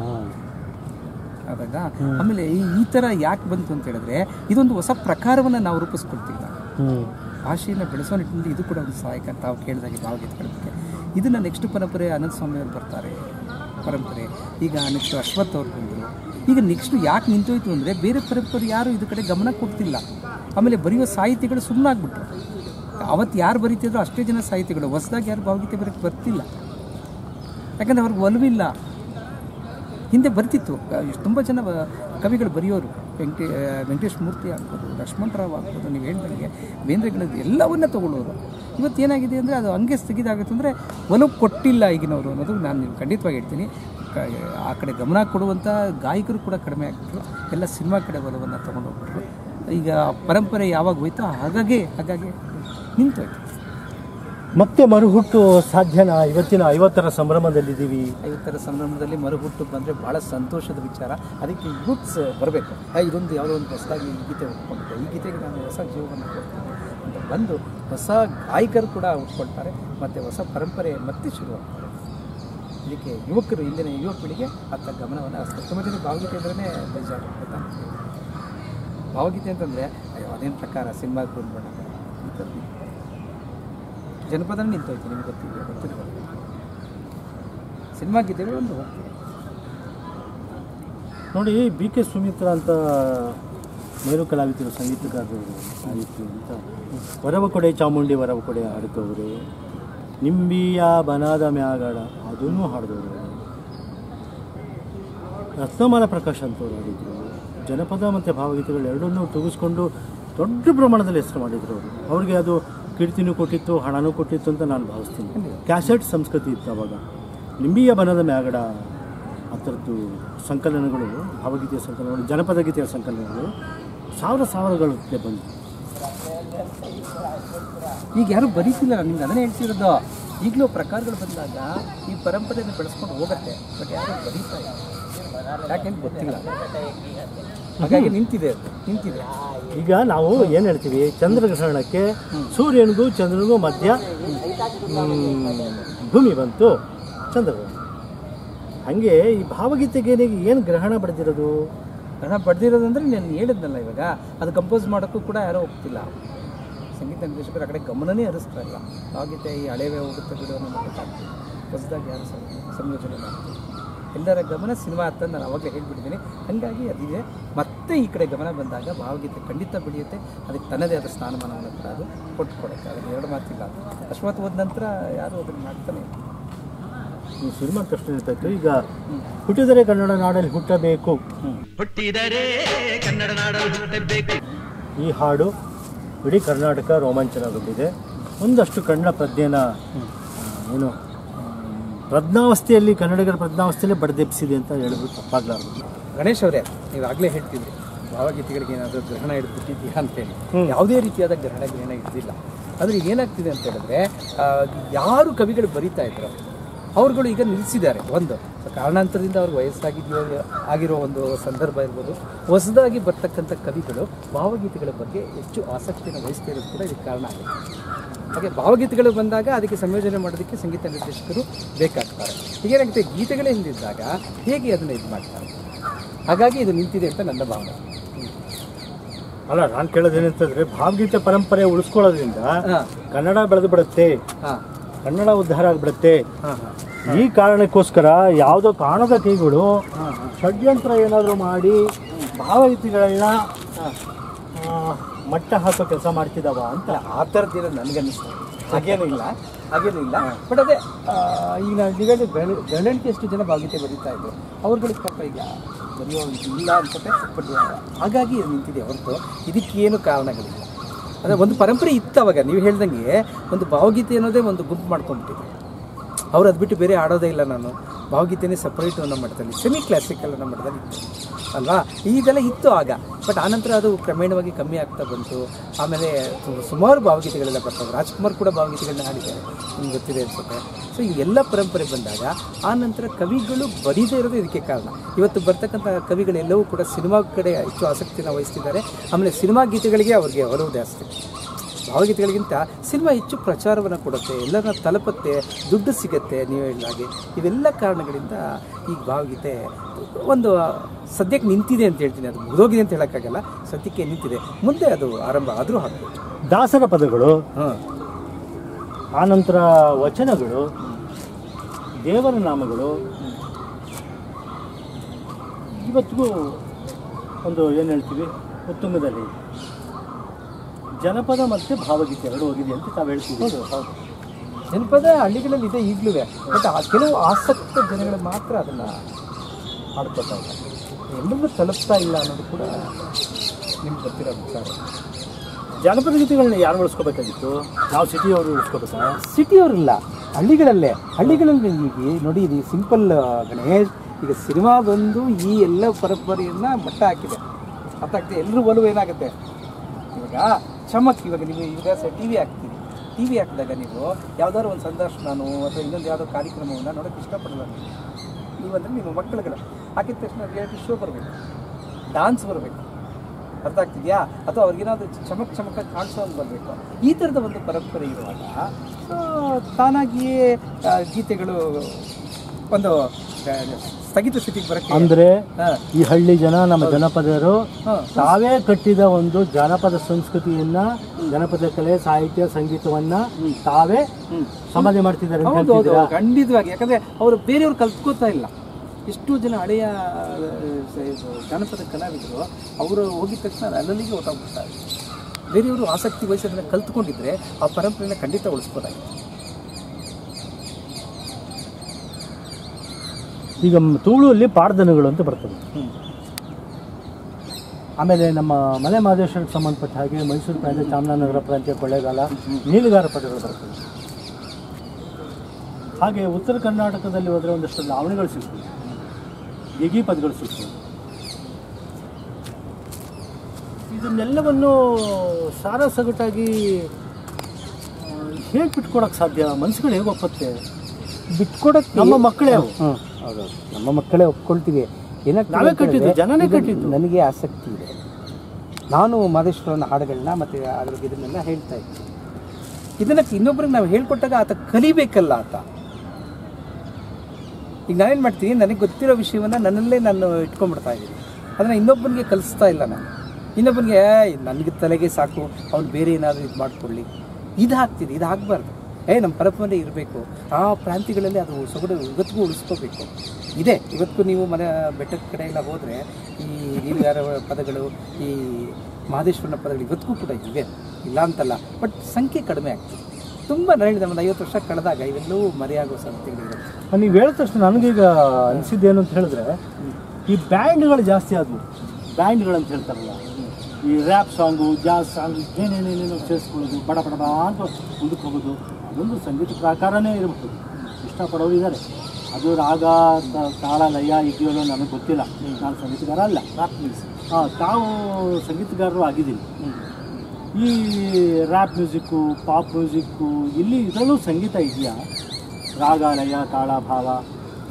ಆದಾಗ ಆಮೇಲೆ ಈ ಈ ಥರ ಯಾಕೆ ಬಂತು ಅಂತ ಹೇಳಿದ್ರೆ ಇದೊಂದು ಹೊಸ ಪ್ರಕಾರವನ್ನು ನಾವು ರೂಪಿಸ್ಕೊಳ್ತೀವಿ ನಾವು ಭಾಷೆಯನ್ನು ಬೆಳೆಸೋ ನಿಟ್ಟಿನಲ್ಲಿ ಇದು ಕೂಡ ಒಂದು ಸಹಾಯಕ ಅಂತ ತಾವು ಕೇಳಿದಾಗೆ ಭಾವಗೀತೆಗಳ ಬಗ್ಗೆ ಇದನ್ನು ನೆಕ್ಸ್ಟ್ ಪರಂಪರೆ ಅನಂತ ಸ್ವಾಮಿ ಅವರು ಬರ್ತಾರೆ ಪರಂಪರೆ ಈಗ ನೆಕ್ಸ್ಟ್ ಅಶ್ವಥ್ ಅವ್ರು ಬಂದರು ಈಗ ನೆಕ್ಸ್ಟ್ ಯಾಕೆ ನಿಂತೋಯ್ತು ಅಂದರೆ ಬೇರೆ ಪರಂಪರೆ ಯಾರು ಇದ್ರ ಕಡೆ ಗಮನ ಕೊಡ್ತಿಲ್ಲ ಆಮೇಲೆ ಬರೆಯೋ ಸಾಹಿತಿಗಳು ಸುಮ್ಮನಾಗ್ಬಿಟ್ರು ಅವತ್ತು ಯಾರು ಬರೀತಿದ್ರು ಅಷ್ಟೇ ಜನ ಸಾಹಿತಿಗಳು ಹೊಸದಾಗಿ ಯಾರು ಭಾವಗೀತೆ ಬರೋಕ್ಕೆ ಬರ್ತಿಲ್ಲ ಯಾಕಂದರೆ ಅವ್ರಿಗೆ ಒಲವಿಲ್ಲ ಹಿಂದೆ ಬರ್ತಿತ್ತು ತುಂಬ ಜನ ಬ- ಕವಿಗಳು ಬರೆಯೋರು ವೆಂಕಟೇ ವೆಂಕಟೇಶ್ ಮೂರ್ತಿ ಆಗ್ಬೋದು ಲಕ್ಷ್ಮಣರಾವ್ ಆಗ್ಬೋದು ನೀವು ಹೇಳ್ದಂಗೆ ಬೇಂದ್ರೆಗಳದ್ದು ಎಲ್ಲವನ್ನ ತಗೊಳ್ಳೋರು ಇವತ್ತು ಏನಾಗಿದೆ ಅಂದರೆ ಅದು ಹಂಗೆ ಸ್ಥಗಿದಾಗುತ್ತೆ ಅಂದರೆ ಒಲವು ಕೊಟ್ಟಿಲ್ಲ ಈಗಿನವರು ಅನ್ನೋದು ನಾನು ನೀವು ಖಂಡಿತವಾಗಿ ಹೇಳ್ತೀನಿ ಕ- ಆ ಕಡೆ ಗಮನ ಕೊಡುವಂಥ ಗಾಯಕರು ಕೂಡ ಕಡಿಮೆ ಆಗ್ಬಿಟ್ರು ಎಲ್ಲ ಸಿನಿಮಾ ಕಡೆ ಒಲವನ್ನು ತೊಗೊಂಡು ಹೋಗ್ಬಿಟ್ರು ಈಗ ಪರಂಪರೆ ಯಾವಾಗ ಹೋಯ್ತೋ ಹಾಗಾಗಿ ಹಾಗಾಗಿ ನಿಂತೋಯ್ತು ಮತ್ತೆ ಮರುಹುಟ್ಟು ಸಾಧ್ಯನಾ ಇವತ್ತಿನ ಐವತ್ತರ ಸಂಭ್ರಮದಲ್ಲಿದ್ದೀವಿ ಐವತ್ತರ ಸಂಭ್ರಮದಲ್ಲಿ ಮರುಹುಟ್ಟು ಬಂದರೆ ಭಾಳ ಸಂತೋಷದ ವಿಚಾರ ಅದಕ್ಕೆ ಯೂತ್ಸ್ ಬರಬೇಕು ಇದೊಂದು ಯಾವುದೋ ಒಂದು ಹೊಸದಾಗಿ ಈ ಗೀತೆ ಉಟ್ಕೊಂಡಿದ್ದೆ ಈ ಗೀತೆಗೆ ನಾನು ಹೊಸ ಜೀವವನ್ನು ಕೊಡ್ತೀನಿ ಅಂತ ಬಂದು ಹೊಸ ಗಾಯಕರು ಕೂಡ ಉಟ್ಕೊಳ್ತಾರೆ ಮತ್ತು ಹೊಸ ಪರಂಪರೆ ಮತ್ತೆ ಶುರುವಾಗ್ತಾರೆ ಇದಕ್ಕೆ ಯುವಕರು ಇಂದಿನ ಯುವ ಪೀಳಿಗೆ ಅತ್ತ ಗಮನವನ್ನು ಹರಿಸ್ತಾರೆ ತುಂಬ ಜನ ಭಾವಗೀತೆ ಅಂದ್ರೆ ಬೇಜಾರು ಗೊತ್ತಾ ಭಾವಗೀತೆ ಅಂತಂದರೆ ಅಯ್ಯೋ ಅದೇನು ಪ್ರಕಾರ ಸಿನಿಮಾಗೆ ಬಂದ್ಬೇಡ ಇಂಥದ್ದು ಜನಪದನೇ ನಿಂತೋಯ್ತು ನಿಮ್ಗೆ ಗೊತ್ತಿದೆ ಗೊತ್ತಿರಬೇಕು ಸಿನಿಮಾ ಗೀತೆಗಳು ಒಂದು ಹೋಗ್ತದೆ ನೋಡಿ ಬಿ ಕೆ ಸುಮಿತ್ರಾ ಅಂತ ಮೇರು ಕಲಾವಿದರು ಸಂಗೀತಗಾರರು ಸಾಹಿತ್ಯ ಅಂತ ವರವ ಕೊಡೆ ಚಾಮುಂಡಿ ವರವ ಕೊಡೆ ಹಾಡ್ತವ್ರೆ ನಿಂಬಿಯ ಬನಾದ ಮ್ಯಾಗಾಡ ಅದನ್ನು ಹಾಡಿದವರು ರತ್ನಮಾಲ ಪ್ರಕಾಶ್ ಅಂತವ್ರು ಹಾಡಿದ್ರು ಜನಪದ ಮತ್ತು ಭಾವಗೀತೆಗಳು ಎರಡನ್ನೂ ತೆಗೆಸ್ಕೊಂಡು ದೊಡ್ಡ ಪ್ರಮಾಣದಲ್ಲಿ ಹೆಸರು ಮಾಡಿದ್ರು ಅವರು ಅವ್ರಿಗೆ ಅದು ಕೀರ್ತಿನೂ ಕೊಟ್ಟಿತ್ತು ಹಣನೂ ಕೊಟ್ಟಿತ್ತು ಅಂತ ನಾನು ಭಾವಿಸ್ತೀನಿ ಕ್ಯಾಸೆಟ್ ಸಂಸ್ಕೃತಿ ಇತ್ತು ಅವಾಗ ನಿಂಬಿಯ ಬನದ ಮ್ಯಾಗಡ ಆ ಥರದ್ದು ಸಂಕಲನಗಳು ಭಾವಗೀತೆಯ ಸಂಕಲನಗಳು ಜನಪದ ಗೀತೆಯ ಸಂಕಲನಗಳು ಸಾವಿರ ಸಾವಿರಗಳಿಗೆ ಬಂದು ಈಗ ಯಾರು ಬರೀತಿಲ್ಲ ನಿಮ್ಗೆ ಅದನ್ನೇ ಹೇಳ್ತಿರೋದು ಈಗಲೂ ಪ್ರಕಾರಗಳು ಬಂದಾಗ ಈ ಪರಂಪರೆಯನ್ನು ಬೆಳೆಸ್ಕೊಂಡು ಹೋಗುತ್ತೆ ಬಟ್ ಯಾರು ಬರೀತಾ ಇಲ್ಲ ಯಾಕೆಂತ ಗೊತ್ತಿಲ್ಲ ಹಾಗಾಗಿ ನಿಂತಿದೆ ಅದು ನಿಂತಿದೆ ಈಗ ನಾವು ಏನು ಹೇಳ್ತೀವಿ ಚಂದ್ರಗ್ರಹಣಕ್ಕೆ ಸೂರ್ಯನಿಗೂ ಚಂದ್ರನಿಗೂ ಮಧ್ಯ ಮ್, ಭೂಮಿ ಬಂತು ಚಂದ್ರಗ್ರಹಣ ಹಾಗೆ ಈ ಭಾವಗೀತೆಗೆ ಏನು ಗ್ರಹಣ ಬಡ್ದಿರೋದು ಹಣ ಪಡೆದಿರೋದಂದ್ರೆ ನಾನು ಹೇಳಿದ್ನಲ್ಲ ಇವಾಗ ಅದು ಕಂಪೋಸ್ ಮಾಡೋಕ್ಕೂ ಕೂಡ ಯಾರೋ ಹೋಗ್ತಿಲ್ಲ ಸಂಗೀತ ನಿರ್ದೇಶಕರು ಆ ಕಡೆ ಗಮನನೇ ಹರಿಸ್ತಾ ಇಲ್ಲ ಹಾಗಿತ್ತೆ ಈ ಹಳೆವೇ ಹೋಗುತ್ತೆ ಬಿಡು ಅನ್ನೋ ಮಾತಾಡ್ತೀವಿ ಹೊಸದಾಗಿ ಯಾರು ಸಂ- ಸಂಯೋಜನೆ ಮಾಡ್ತೀವಿ ಎಲ್ಲರ ಗಮನ ಸಿನಿಮಾ ಅಂತ ನಾನು ಅವಾಗಲೇ ಹೇಳ್ಬಿಟ್ಟಿದ್ದೀನಿ ಹಾಗಾಗಿ ಅದಿದೆ ಮತ್ತೆ ಈ ಕಡೆ ಗಮನ ಬಂದಾಗ ಭಾವಗೀತೆ ಖಂಡಿತ ಬೆಳೆಯುತ್ತೆ ಅದಕ್ಕೆ ತನ್ನದೇ ಆದ ಸ್ಥಾನಮಾನವನ್ನು ಕೂಡ ಅದು ಕೊಟ್ಟು ಕೊಡುತ್ತೆ ಅದಕ್ಕೆ ಎರಡು ಮಾತಿಲ್ಲ ಅಶ್ವತ್ ಹೋದ ನಂತರ ಯಾರು ಅದನ್ನು ಮಾಡ್ತಾನೆ ಇಲ್ಲ. ಈ ಸಿನಿಮಾ ಕಷ್ಟ ಇರ್ತಾಯಿತ್ತು ಈಗ ಹುಟ್ಟಿದರೆ ಕನ್ನಡ ನಾಡಲ್ಲಿ ಹುಟ್ಟಬೇಕು ಹುಟ್ಟಿದರೆ ಕನ್ನಡ ನಾಡಲು ಹುಟ್ಟಬೇಕು ಈ ಹಾಡು ಇಡೀ ಕರ್ನಾಟಕ ರೋಮಾಂಚನಗೊಂಡಿದೆ ಒಂದಷ್ಟು ಕನ್ನಡ ಪ್ರಜ್ಞೆನ ಆ, ಏನು ಆ, ಪ್ರಜ್ಞಾವಸ್ಥೆಯಲ್ಲಿ ಕನ್ನಡಿಗರ ಪ್ರಜ್ಞಾವಸ್ಥೆಯಲ್ಲೇ ಬಡ್ದೆಬ್ಸಿದೆ ಅಂತ ಹೇಳಿದ್ರು ತಪ್ಪಾಗ್ಲಾರ್ದು ಗಣೇಶ್ ಅವರೇ ನೀವು ಆಗಲೇ ಹೇಳ್ತಿದ್ರಿ ಭಾವಗೀತೆಗಳಿಗೆ ಏನಾದರೂ ಗ್ರಹಣ ಹಿಡಿದ್ಬಿಟ್ಟಿದೆಯಾ ಅಂತೇಳಿ ಯಾವುದೇ ರೀತಿಯಾದ ಗ್ರಹಣ ಗ್ರಹಣ ಇದ್ದಿಲ್ಲ ಆದರೆ ಈಗ ಏನಾಗ್ತಿದೆ ಅಂತ ಹೇಳಿದ್ರೆ ಆ, ಯಾರು ಕವಿಗಳು ಬರೀತಾ ಇದ್ರು ಅವ್ರುಗಳು ಈಗ ನಿಲ್ಲಿಸಿದ್ದಾರೆ ಒಂದು ಸೊ ಕಾರಣಾಂತರದಿಂದ ಅವ್ರಿಗೆ ವಯಸ್ಸಾಗಿದೆಯೋ ಆಗಿರೋ ಒಂದು ಸಂದರ್ಭ ಇರ್ಬೋದು ಹೊಸದಾಗಿ ಬರ್ತಕ್ಕಂಥ ಕವಿಗಳು ಭಾವಗೀತೆಗಳ ಬಗ್ಗೆ ಹೆಚ್ಚು ಆಸಕ್ತಿಯನ್ನು ವಹಿಸ್ತಾ ಇರೋದು ಕೂಡ ಇದಕ್ಕೆ ಕಾರಣ ಆಗುತ್ತೆ ಹಾಗೆ ಭಾವಗೀತೆಗಳು ಬಂದಾಗ ಅದಕ್ಕೆ ಸಂಯೋಜನೆ ಮಾಡೋದಕ್ಕೆ ಸಂಗೀತ ನಿರ್ದೇಶಕರು ಬೇಕಾಗ್ತಾರೆ ಹೀಗೇನಾಗುತ್ತೆ ಗೀತೆಗಳೇ ಹಿಂದಿದ್ದಾಗ ಹೇಗೆ ಅದನ್ನು ಇದು ಮಾಡ್ತಾರೆ ಹಾಗಾಗಿ ಇದು ನಿಂತಿದೆ ಅಂತ ನನ್ನ ಭಾವನೆ ಅಲ್ಲ ನಾನು ಕೇಳೋದೇನಂತಂದ್ರೆ ಭಾವಗೀತೆ ಪರಂಪರೆ ಉಳಿಸ್ಕೊಳ್ಳೋದ್ರಿಂದ ಹಾಂ ಕನ್ನಡ ಬೆಳೆದು ಬಿಡುತ್ತೆ ಹಾಂ ಕನ್ನಡ ಉದ್ಧಾರ ಆಗಿಬಿಡುತ್ತೆ ಹಾಂ ಹಾಂ ಈ ಕಾರಣಕ್ಕೋಸ್ಕರ ಯಾವುದೋ ಕಾಣದ ಕೈಗಳು ಹಾಂ ಹಾಂ ಷಡ್ಯಂತ್ರ ಏನಾದರೂ ಮಾಡಿ ಭಾವಗೀತೆಗಳನ್ನ ಆ, ಮಟ್ಟ ಹಾಕೋ ಕೆಲಸ ಮಾಡ್ತಿದ್ದಾವ ಅಂತ ಅಲ್ಲ ಆ ಥರದ್ದೇನೋ ನನಗನ್ನಿಸ್ತು ಹಾಗೇನೂ ಇಲ್ಲ ಹಾಗೇನೂ ಇಲ್ಲ ಬಟ್ ಅದೇ ಆ, ಈಗ ನಾವು ನೀವು ಹೇಳಿದ ಬೆಳ ಬೆಳವಣಿಗೆ ಎಷ್ಟು ಜನ ಭಾಗೀತೆ ಬರೀತಾ ಇದ್ರು ಅವ್ರುಗಳಿಗೆ ಪಾಪ ಈಗ ಬರೆಯೋ ಇದು ಇಲ್ಲ ಅನ್ಸುತ್ತೆ ಬಟ್ ಹಾಗಾಗಿ ಇದು ನಿಂತಿದೆ ಹೊರತು ಇದಕ್ಕೇನು ಕಾರಣಗಳಿಲ್ಲ ಅಂದರೆ ಒಂದು ಪರಂಪರೆ ಇತ್ತು ಅವಾಗ ನೀವು ಹೇಳ್ದಂಗೆ ಒಂದು ಭಾವಗೀತೆ ಅನ್ನೋದೇ ಒಂದು ಗುಂಪು ಮಾಡ್ಕೊಂಡ್ಬಿಟ್ಟಿದೆ ಅವ್ರು ಅದು ಬಿಟ್ಟು ಬೇರೆ ಆಡೋದೇ ಇಲ್ಲ ನಾನು ಭಾವಗೀತೆನೇ ಸಪ್ರೇಟ್ ಅನ್ನೋ ಮಟ್ಟದಲ್ಲಿ ಸೆಮಿ ಕ್ಲಾಸಿಕಲ್ ಅನ್ನೋ ಮಟ್ಟದಲ್ಲಿ ಇತ್ತು ಅಲ್ವಾ ಇದೆಲ್ಲ ಇತ್ತು ಆಗ ಬಟ್ ಆನಂತರ ಅದು ಕ್ರಮೇಣವಾಗಿ ಕಮ್ಮಿ ಆಗ್ತಾ ಬಂತು ಆಮೇಲೆ ಸು- ಸುಮಾರು ಭಾವಗೀತೆಗಳೆಲ್ಲ ಬರ್ತವೆ ರಾಜ್ಕುಮಾರ್ ಕೂಡ ಭಾವಗೀತೆಗಳನ್ನ ಹಾಡಿದ್ದಾರೆ ನಿಮ್ಗೆ ಗೊತ್ತಿದೆ ಅನ್ಸುತ್ತೆ ಸೊ ಈ ಎಲ್ಲ ಪರಂಪರೆ ಬಂದಾಗ ಆ ನಂತರ ಕವಿಗಳು ಬರೀದೇ ಇರೋದು ಇದಕ್ಕೆ ಕಾರಣ ಇವತ್ತು ಬರ್ತಕ್ಕಂಥ ಕವಿಗಳೆಲ್ಲವೂ ಕೂಡ ಸಿನಿಮಾ ಕಡೆ ಹೆಚ್ಚು ಆಸಕ್ತಿನ ವಹಿಸ್ತಿದ್ದಾರೆ ಆಮೇಲೆ ಸಿನಿಮಾ ಗೀತೆಗಳಿಗೆ ಅವ್ರಿಗೆ ಒಲವು ಜಾಸ್ತಿ ಭಾವಗೀತೆಗಳಿಗಿಂತ ಸಿನಿಮಾ ಹೆಚ್ಚು ಪ್ರಚಾರವನ್ನು ಕೊಡುತ್ತೆ ಎಲ್ಲರನ್ನ ತಲುಪುತ್ತೆ ದುಡ್ಡು ಸಿಗುತ್ತೆ ನೀವು ಹೇಳಿದಾಗೆ ಇವೆಲ್ಲ ಕಾರಣಗಳಿಂದ ಈ ಭಾವಗೀತೆ ಒಂದು ಸದ್ಯಕ್ಕೆ ನಿಂತಿದೆ ಅಂತ ಹೇಳ್ತೀನಿ ಅದು ಮುಗಿದೋಗಿದೆ ಅಂತ ಹೇಳೋಕ್ಕಾಗಲ್ಲ ಸದ್ಯಕ್ಕೆ ನಿಂತಿದೆ ಮುಂದೆ ಅದು ಆರಂಭ ಆದರೂ ಆಗ್ಬೋದು ದಾಸರ ಪದಗಳು ಹಾಂ ಆನಂತರ ವಚನಗಳು ದೇವರ ನಾಮಗಳು ಇವತ್ತಿಗೂ ಒಂದು ಏನು ಹೇಳ್ತೀವಿ ಉತ್ತುಂಗದಲ್ಲಿ ಜನಪದ ಮತ್ತು ಭಾವಗೀತೆ ಎರಡು ಹೋಗಿದೆ ಅಂತ ತಾವು ಹೇಳ್ತೀವಿ ಹೌದು ಹೌದು ಜನಪದ ಹಳ್ಳಿಗಳಲ್ಲಿ ಇದೆ ಈಗಲೂ ಬಟ್ ಆ ಕೆಲವು ಆಸಕ್ತ ಜನಗಳು ಮಾತ್ರ ಅದನ್ನು ಆಡ್ಕೊತಾ ಇಲ್ಲ ಎಲ್ಲರಿಗೂ ತಲುಪ್ತಾ ಇಲ್ಲ ಅನ್ನೋದು ಕೂಡ ನಿಮ್ಗೆ ಗೊತ್ತಿರೋ ವಿಚಾರ ಜನಪದ ಗೀತೆಗಳನ್ನ ಯಾರು ಉಳಿಸ್ಕೋಬೇಕಾಗಿತ್ತು ನಾವು ಸಿಟಿಯವರು ಉಳಿಸ್ಕೋಬೇಕಾ ಸಿಟಿಯವರಿಲ್ಲ ಹಳ್ಳಿಗಳಲ್ಲೇ ಹಳ್ಳಿಗಳಲ್ಲಿ ಈಗ ನೋಡಿ ಇದು ಸಿಂಪಲ್ ಗಣೇಶ್ ಈಗ ಸಿನಿಮಾ ಬಂದು ಈ ಎಲ್ಲ ಪರಂಪರೆಯನ್ನ ಮಟ್ಟ ಹಾಕಿದೆ ಅರ್ಥ ಆಗ್ತದೆ ಎಲ್ಲರೂ ಒಲವು ಏನಾಗುತ್ತೆ ಇವಾಗ ಚಮಕ್ ಇವಾಗ ನೀವು ಈಗ ಸಹ ಟಿ ವಿ ಹಾಕ್ತೀರಿ ಟಿ ವಿ ಹಾಕಿದಾಗ ನೀವು ಯಾವ್ದಾದ್ರು ಒಂದು ಸಂದರ್ಶನನೋ ಅಥವಾ ಇನ್ನೊಂದು ಯಾವುದೋ ಕಾರ್ಯಕ್ರಮವನ್ನು ನೋಡೋಕ್ಕೆ ಇಷ್ಟಪಡಲ್ಲ ನೀವು ನೀವಂದ್ರೆ ನಿಮ್ಮ ಮಕ್ಕಳುಗಳ ಹಾಕಿದ ತಕ್ಷಣ ರಿಯಾಲಿಟಿ ಶೋ ಬರಬೇಕು ಡಾನ್ಸ್ ಬರಬೇಕು ಅರ್ಥ ಆಗ್ತಿದೆಯಾ ಅಥವಾ ಅವ್ರಿಗೇನಾದ್ರು ಚಮಕ್ ಚಮಕ ಕಾಣಿಸೋ ಒಂದು ಬರಬೇಕು ಈ ಥರದ ಒಂದು ಪರಂಪರೆ ಇರುವಾಗ ಆ, ತಾನಾಗಿಯೇ ಆ, ಗೀತೆಗಳು ಒಂದು ಆ, ಸ್ಥಗಿತ ಸ್ಥಿತಿಗೆ ಬರಕ್ಕೆ ಅಂದ್ರೆ ಹಾ, ಈ ಹಳ್ಳಿ ಜನ ನಮ್ಮ ಜನಪದರು ಹಾ. ತಾವೇ ಕಟ್ಟಿದ ಒಂದು ಜಾನಪದ ಸಂಸ್ಕೃತಿಯನ್ನ ಜನಪದ ಕಲೆ ಸಾಹಿತ್ಯ ಸಂಗೀತವನ್ನ ತಾವೇ ಸಮಾಧಿ ಮಾಡ್ತಿದ್ದಾರೆ ಅಂತ ಹೌದು ಹೌದು ಹೇಳ್ತಿದ್ದೀರಾ? ಖಂಡಿತವಾಗಿ ಯಾಕಂದ್ರೆ ಅವರು ಬೇರೆಯವ್ರು ಕಲ್ತ್ಕೋತಾ ಇಲ್ಲ ಎಷ್ಟೋ ಜನ ಹಳೆಯ ಆ, ಸ- ಇದು ಜಾನಪದ ಕಲಾವಿದರು ಅವರು ಹೋಗಿದ ತಕ್ಷಣ ಅಲ್ಲಲ್ಲಿಗೆ ಹೊಟ್ಟೋಗ್ಬಿಡ್ತಾರೆ ಬೇರೆಯವರು ಆಸಕ್ತಿ ವಹಿಸಿ ಅದನ್ನ ಕಲ್ತ್ಕೊಂಡಿದ್ರೆ ಆ ಪರಂಪರೆನ ಖಂಡಿತ ಉಳಿಸ್ಬೋದಾಗಿತ್ತು ಈಗ ಮ್- ತುಳುವಲ್ಲಿ ಪಾಡ್ದನಗಳು ಅಂತ ಬರ್ತದೆ ಹ್ಮ್. ಆಮೇಲೆ ನಮ್ಮ ಮಲೆ ಮಹದೇಶ್ವರಕ್ಕೆ ಸಂಬಂಧಪಟ್ಟ ಹಾಗೆ ಮೈಸೂರು ಪ್ರಾಂತ್ಯ ಚಾಮರಾಜನಗರ ಪ್ರಾಂತ್ಯ ಕೊಳ್ಳೇಗಾಲ ನೀಲುಗಾರ ಪದಗಳು ಬರ್ತದೆ ಹಾಗೆ ಉತ್ತರ ಕರ್ನಾಟಕದಲ್ಲಿ ಹೋದರೆ ಒಂದಷ್ಟು ಲಾವಣಿಗಳು ಸಿಗ್ತವೆ ಗಿಗಿ ಪದಗಳು ಸಿಗ್ತವೆ ಇದನ್ನೆಲ್ಲವನ್ನು ಸಾರ ಸಗಟಾಗಿ ಹೇಗೆ ಬಿಟ್ಕೊಡಕ್ಕೆ ಸಾಧ್ಯ ಮನಸ್ಸುಗಳು ಹೇಗೆ ಒಪ್ಪತ್ತೆ ಬಿಟ್ಕೊಡಕ್ಕೆ ನಮ್ಮ ಮಕ್ಕಳೇ ಅವು. ಹ್ಮ್, ಹೌದು. ನಮ್ಮ ಮಕ್ಕಳೇ ಒಪ್ಕೊಳ್ತೀವಿ ಏನಾಗ್ತದೆ ನಾವೇ ಅಂತ ಕಟ್ಟಿದ್ದು, ಹೇಳಿದ್ರೆ, ಜನನೇ ಇದು ಕಟ್ಟಿದ್ದು. ನನಗೆ ಆಸಕ್ತಿ ಇದೆ ನಾನು ಮಾದೇಶ್ವರನ ಹಾಡುಗಳನ್ನ ಮತ್ತೆ ಅದ್ರ ಇದನ್ನೆಲ್ಲ ಹೇಳ್ತಾ ಇದ್ದೆ ಇದನ್ನ ಇನ್ನೊಬ್ರಿಗೆ ನಾವು ಹೇಳ್ಕೊಟ್ಟಾಗ ಆತ ಕಲಿಬೇಕಲ್ಲ ಆತ ಈಗ ನಾವೇನು ಮಾಡ್ತೀವಿ ನನಗೆ ಗೊತ್ತಿರೋ ವಿಷಯವನ್ನ ನನ್ನಲ್ಲೇ ನಾನು ಇಟ್ಕೊಂಡ್ಬಿಡ್ತಾ ಇದ್ದೀನಿ ಅದನ್ನ ಇನ್ನೊಬ್ಬನಿಗೆ ಕಲಿಸ್ತಾ ಇಲ್ಲ ನಾನು ಇನ್ನೊಬ್ಬನಿಗೆ ನನಗೆ ತಲೆಗೆ ಸಾಕು ಅವ್ನು ಬೇರೆ ಏನಾದರೂ ಇದು ಮಾಡ್ಕೊಳ್ಳಿ ಇದು ಹಾಕ್ತಿದೆ ಇದು ಹಾಕ್ಬಾರ್ದು ಏ ನಮ್ಮ ಪರಂಪರೆ ಇರಬೇಕು ಆ ಪ್ರಾಂತ್ಯಗಳಲ್ಲಿ ಅದು ಸೊಗಡು ಇವತ್ತಿಗೂ ಉಳಿಸ್ಕೋಬೇಕು ಇದೆ ಇವತ್ತಿಗೂ ನೀವು ಮನೆ ಬೆಟ್ಟದ ಕಡೆ ಎಲ್ಲ ಹೋದರೆ ಈ ನೀಲಗಾರ ಪದಗಳು ಈ ಮಹದೇಶ್ವರನ ಪದಗಳು ಇವತ್ತಿಗೂ ಕೂಡ ಇವೆ ಇಲ್ಲ ಅಂತಲ್ಲ ಬಟ್ ಸಂಖ್ಯೆ ಕಡಿಮೆ ಆಗ್ತದೆ ತುಂಬ ನಾನು ಹೇಳಿದೆ ಒಂದು ಐವತ್ತು ವರ್ಷ ಕಳೆದಾಗ ಇವೆಲ್ಲವೂ ಮರೆಯಾಗೋ ಸಂಗತಿಗಳಿರುತ್ತೆ ನೀವು ಹೇಳಿದ ತಕ್ಷಣ ನನಗೀಗ ಅನಿಸಿದ್ದೇನು ಅಂತ ಹೇಳಿದ್ರೆ ಈ ಬ್ಯಾಂಡ್ಗಳು ಜಾಸ್ತಿ ಆದವು ಬ್ಯಾಂಡ್ಗಳು ಅಂತ ಹೇಳ್ತಾರಲ್ಲ ಈ ರ್ಯಾಪ್ ಸಾಂಗು ಜಾಸ್ ಸಾಂಗ್ ಏನೇನೇನೇನೋ ಸೇರಿಸ್ಕೊಳ್ಳೋದು ಬಡ ಬಡ ಬಡ ಅಂತ ಮುಂದಕ್ಕೆ ಹೋಗೋದು ಅದೊಂದು ಸಂಗೀತ ಪ್ರಕಾರನೇ ಇರಬಹುದು ಇಷ್ಟಪಡೋರು ಇದ್ದಾರೆ ಅದು ರಾಗ ತ- ತಾಳ ಲಯ ಇದೆಯೋ ನನಗೆ ಗೊತ್ತಿಲ್ಲ ನಾನು ಸಂಗೀತಗಾರ ಅಲ್ಲ ಹಾಂ ತಾವು ಸಂಗೀತಗಾರರು ಆಗಿದ್ದೀನಿ ಈ ರ್ಯಾಪ್ ಮ್ಯೂಸಿಕ್ಕು ಪಾಪ್ ಮ್ಯೂಸಿಕ್ಕು ಇಲ್ಲಿ ಇದರಲ್ಲೂ ಸಂಗೀತ ಇದೆಯಾ ರಾಗ ಲಯ ತಾಳ ಭಾವ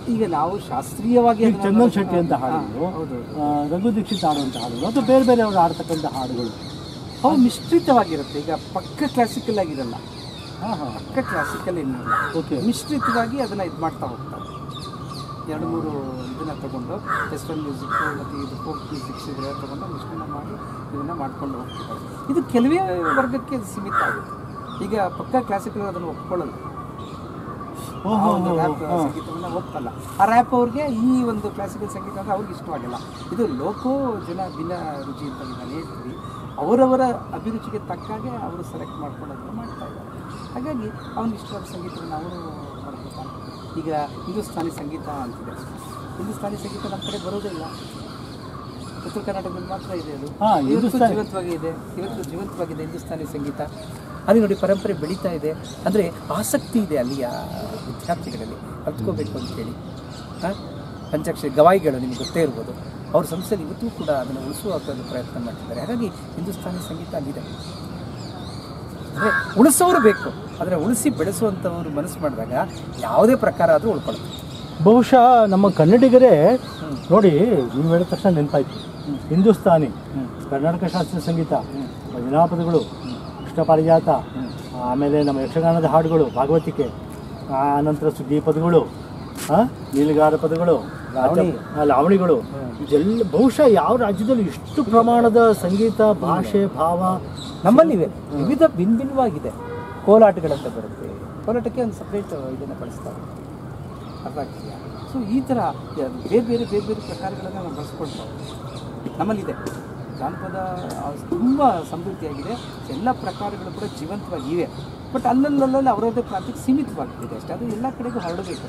ಈಗ ನಾವು ಶಾಸ್ತ್ರೀಯವಾಗಿ ಈಗ ಅದನ್ನ ಚಂದನ್ ಮಾಡೋದು- ಶೆಟ್ಟಿ ಅಂತ ಹಾ, ಹಾಡುಗಳು ಹೌದು ಆ, ರಘು ದೀಕ್ಷಿತ್ ಆಡುವಂಥ ಹಾಡುಗಳು ಅಥವಾ ಬೇರೆ ಬೇರೆಯವರು ಆಡ್ತಕ್ಕಂಥ ಹಾಡುಗಳು ಅವು ಮಿಶ್ರಿತವಾಗಿರುತ್ತೆ ಈಗ ಪಕ್ಕ ಕ್ಲಾಸಿಕಲ್ ಆಗಿರಲ್ಲ ಹಾಂ ಹಾಂ ಪಕ್ಕ ಕ್ಲಾಸಿಕಲ್ ಏನಿರಲ್ಲ ಓಕೆ ಮಿಶ್ರಿತವಾಗಿ ಅದನ್ನ ಇದು ಮಾಡ್ತಾ ಹೋಗ್ತಾರೆ ಎರಡು ಮೂರು ಇದನ್ನ ತಗೊಂಡು ವೆಸ್ಟರ್ನ್ ಮ್ಯೂಸಿಕ್ ಮತ್ತು ಇದು ಫೋಕ್ ಮ್ಯೂಸಿಕ್ಸ್ ಇದೆಲ್ಲ ತಗೊಂಡು ಮಿಶ್ರಣ ಮಾಡಿ ಇದನ್ನ ಮಾಡ್ಕೊಂಡು ಹೋಗ್ತಿದ್ದಾರೆ ಇದು ಕೆಲವೇ ವರ್ಗಕ್ಕೆ ಅದು ಸೀಮಿತ ಆಗುತ್ತೆ ಈಗ ಪಕ್ಕ ಕ್ಲಾಸಿಕಲ್ ಅದನ್ನು ಒಪ್ಕೊಳ್ಳಲ್ಲ ಆ ಓಹೋ ಒಂದು ರ್ಯಾಪ್ ಸಂಗೀತವನ್ನ ಒಪ್ಪಲ್ಲ ಆ ರ್ಯಾಪ್ ಅವ್ರಿಗೆ ಈ ಒಂದು ಕ್ಲಾಸಿಕಲ್ ಸಂಗೀತ ಅಂದ್ರೆ ಅವ್ರಿಗೆ ಇಷ್ಟವಾಗಿಲ್ಲ ಇದು ಲೋಕೋ ಜನ ಭಿನ್ನ ರುಚಿ ಅಂತ ನಾನು ಹೇಳ್ತೀವಿ ಅವರವರ ಅಭಿರುಚಿಗೆ ತಕ್ಕಾಗೆ ಅವರು ಸೆಲೆಕ್ಟ್ ಮಾಡ್ಕೊಳ್ಳೋದನ್ನ ಮಾಡ್ತಾ ಇದ್ದಾರೆ ಹಾಗಾಗಿ ಅವನಿಗೆ ಇಷ್ಟವಾದ ಸಂಗೀತವನ್ನು ಅವನು ಮಾಡ್ಕೊತಾನೆ ಈಗ ಹಿಂದೂಸ್ತಾನಿ ಸಂಗೀತ ಅಂತಿದೆ ಹಿಂದೂಸ್ತಾನಿ ಸಂಗೀತ ನಮ್ಮ ಕಡೆ ಬರೋದೇ ಇಲ್ಲ ಉತ್ತರ ಕರ್ನಾಟಕದಲ್ಲಿ ಮಾತ್ರ ಇದೆ ಅದು ಹಾ, ಇವತ್ತು ಹಿಂದೂಸ್ತಾನಿ- ಜೀವಂತವಾಗಿದೆ ಇವತ್ತು ಜೀವಂತವಾಗಿದೆ ಹಿಂದೂಸ್ತಾನಿ ಸಂಗೀತ ಅದು ನೋಡಿ ಪರಂಪರೆ ಬೆಳೀತಾ ಇದೆ ಅಂದರೆ ಆಸಕ್ತಿ ಇದೆ ಅಲ್ಲಿಯ ವಿದ್ಯಾರ್ಥಿಗಳಲ್ಲಿ ಕಲ್ತ್ಕೋಬೇಕು ಅಂತೇಳಿ ಹಾಂ ಪಂಚಾಕ್ಷರಿ ಗವಾಯಿಗಳು ನಿಮ್ಗೆ ಗೊತ್ತೇ ಇರ್ಬೋದು ಅವ್ರ ಸಂಸ್ಥೆಯಲ್ಲಿ ಇವತ್ತೂ ಕೂಡ ಅದನ್ನು ಉಳಿಸುವ ಒಂದು ಪ್ರಯತ್ನ ಮಾಡ್ತಿದ್ದಾರೆ ಹಾಗಾಗಿ ಹಿಂದೂಸ್ತಾನಿ ಸಂಗೀತ ಅಲ್ಲಿದೆ ಅಂದರೆ ಉಳಿಸೋರು ಬೇಕು ಆದರೆ ಉಳಿಸಿ ಬೆಳೆಸುವಂಥವ್ರು ಮನಸ್ಸು ಮಾಡಿದಾಗ ಯಾವುದೇ ಪ್ರಕಾರ ಆದರೂ ಉಳ್ಕೊಳ್ಳುತ್ತೆ ಬಹುಶಃ ನಮ್ಮ ಕನ್ನಡಿಗರೇ ನೋಡಿ ನೀವು ಹೇಳಿದ ತಕ್ಷಣ ನೆನಪಾಯ್ತು ಹಿಂದೂಸ್ತಾನಿ ಕರ್ನಾಟಕ ಶಾಸ್ತ್ರೀಯ ಸಂಗೀತ ಭಜನಾ ಪದಗಳು ಕೃಷ್ಣ ಪಾರಿಜಾತ ಆಮೇಲೆ ನಮ್ಮ ಯಕ್ಷಗಾನದ ಹಾಡುಗಳು ಭಾಗವತಿಕೆ ಆ ನಂತರ ಸುಗ್ಗಿ ಪದಗಳು ಆ, ನೀಲಗಾರ ಪದಗಳು ಲಾವಣಿ. ಆ, ಲಾವಣಿಗಳು ಇದೆಲ್ಲ ಬಹುಶಃ ಯಾವ ರಾಜ್ಯದಲ್ಲೂ ಇಷ್ಟು ಪ್ರಮಾಣದ ಸಂಗೀತ ಭಾಷೆ ಭಾವ ನಮ್ಮಲ್ಲಿವೆ ವಿವಿಧ ಭಿನ್ನ ಭಿನ್ನವಾಗಿದೆ ಕೋಲಾಟಗಳಂತ ಬರುತ್ತೆ ಕೋಲಾಟಕ್ಕೆ ಒಂದು ಸಪ್ರೇಟ್ ಇದನ್ನು ಬಳಸ್ತಾರೆ ಅರ್ಥ ಆಗ್ತಿದೆಯಾ ಸೊ ಈ ಥರ ಯ- ಬೇರೆ ಬೇರೆ ಬೇರೆ ಬೇರೆ ಪ್ರಕಾರಗಳನ್ನು ನಾವು ಬಳಸ್ಕೊಳ್ತಾ ಹೋಗ್ತೀವಿ. ನಮ್ಮಲ್ಲಿದೆ ಜಾನಪದ ತುಂಬ ಸಮೃದ್ಧಿಯಾಗಿದೆ ಎಲ್ಲ ಪ್ರಕಾರಗಳು ಕೂಡ ಜೀವಂತವಾಗಿ ಇವೆ ಬಟ್ ಅಲ್ಲಲ್ಲಲ್ಲಿ ಅವರದೇ ಪ್ರಾಂತ್ಯಕ್ಕೆ ಸೀಮಿತವಾಗ್ತಿದೆ ಅಷ್ಟೇ ಅದು ಎಲ್ಲ ಕಡೆಗೂ ಹರಡಬೇಕು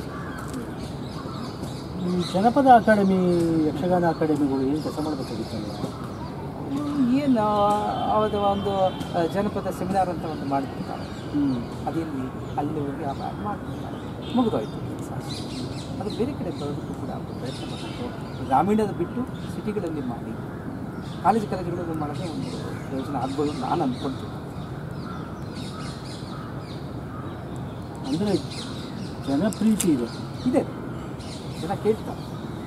ಈ ಜನಪದ ಅಕಾಡೆಮಿ ಯಕ್ಷಗಾನ ಅಕಾಡೆಮಿಗಳು ಏನು ಕೆಲಸ ಮಾಡಬೇಕಾಗಿತ್ತಲ್ಲ ಏನು ಅದು ಒಂದು ಆ, ಜನಪದ ಸೆಮಿನಾರ್ ಅಂತ ಒಂದು ಮಾಡಿಬಿಡ್ತಾರೆ ಹ್ಞೂ ಅದೇನು ಅಲ್ಲಿ ಹೋಗಿ ಆ ಬ್ಯಾಗ್ ಮಾಡ್ತಾರೆ ಮುಗಿದೋಯ್ತು ಕೆಲಸ ಅದು ಬೇರೆ ಕಡೆ ಬರೋದಕ್ಕೂ ಕೂಡ ಒಂದು ಪ್ರಯತ್ನ ಮಾಡಬೇಕು ಗ್ರಾಮೀಣದ ಬಿಟ್ಟು ಸಿಟಿಗಳಲ್ಲಿ ಮಾಡಿ ಕಾಲೇಜು ಕಾಲೇಜುಗಳಲ್ಲಿ ಮಾಡೋದೇ ಒಂದು ಪ್ರಯೋಜನ ಆಗ್ಬೋದು ಅಂತ ನಾನು ಅಂದ್ಕೊಳ್ತೀನಿ ಅಂದರೆ ಜನಪ್ರೀತಿ ಇದೆ ಇದೆ ಜನ ಕೇಳ್ತಾರೆ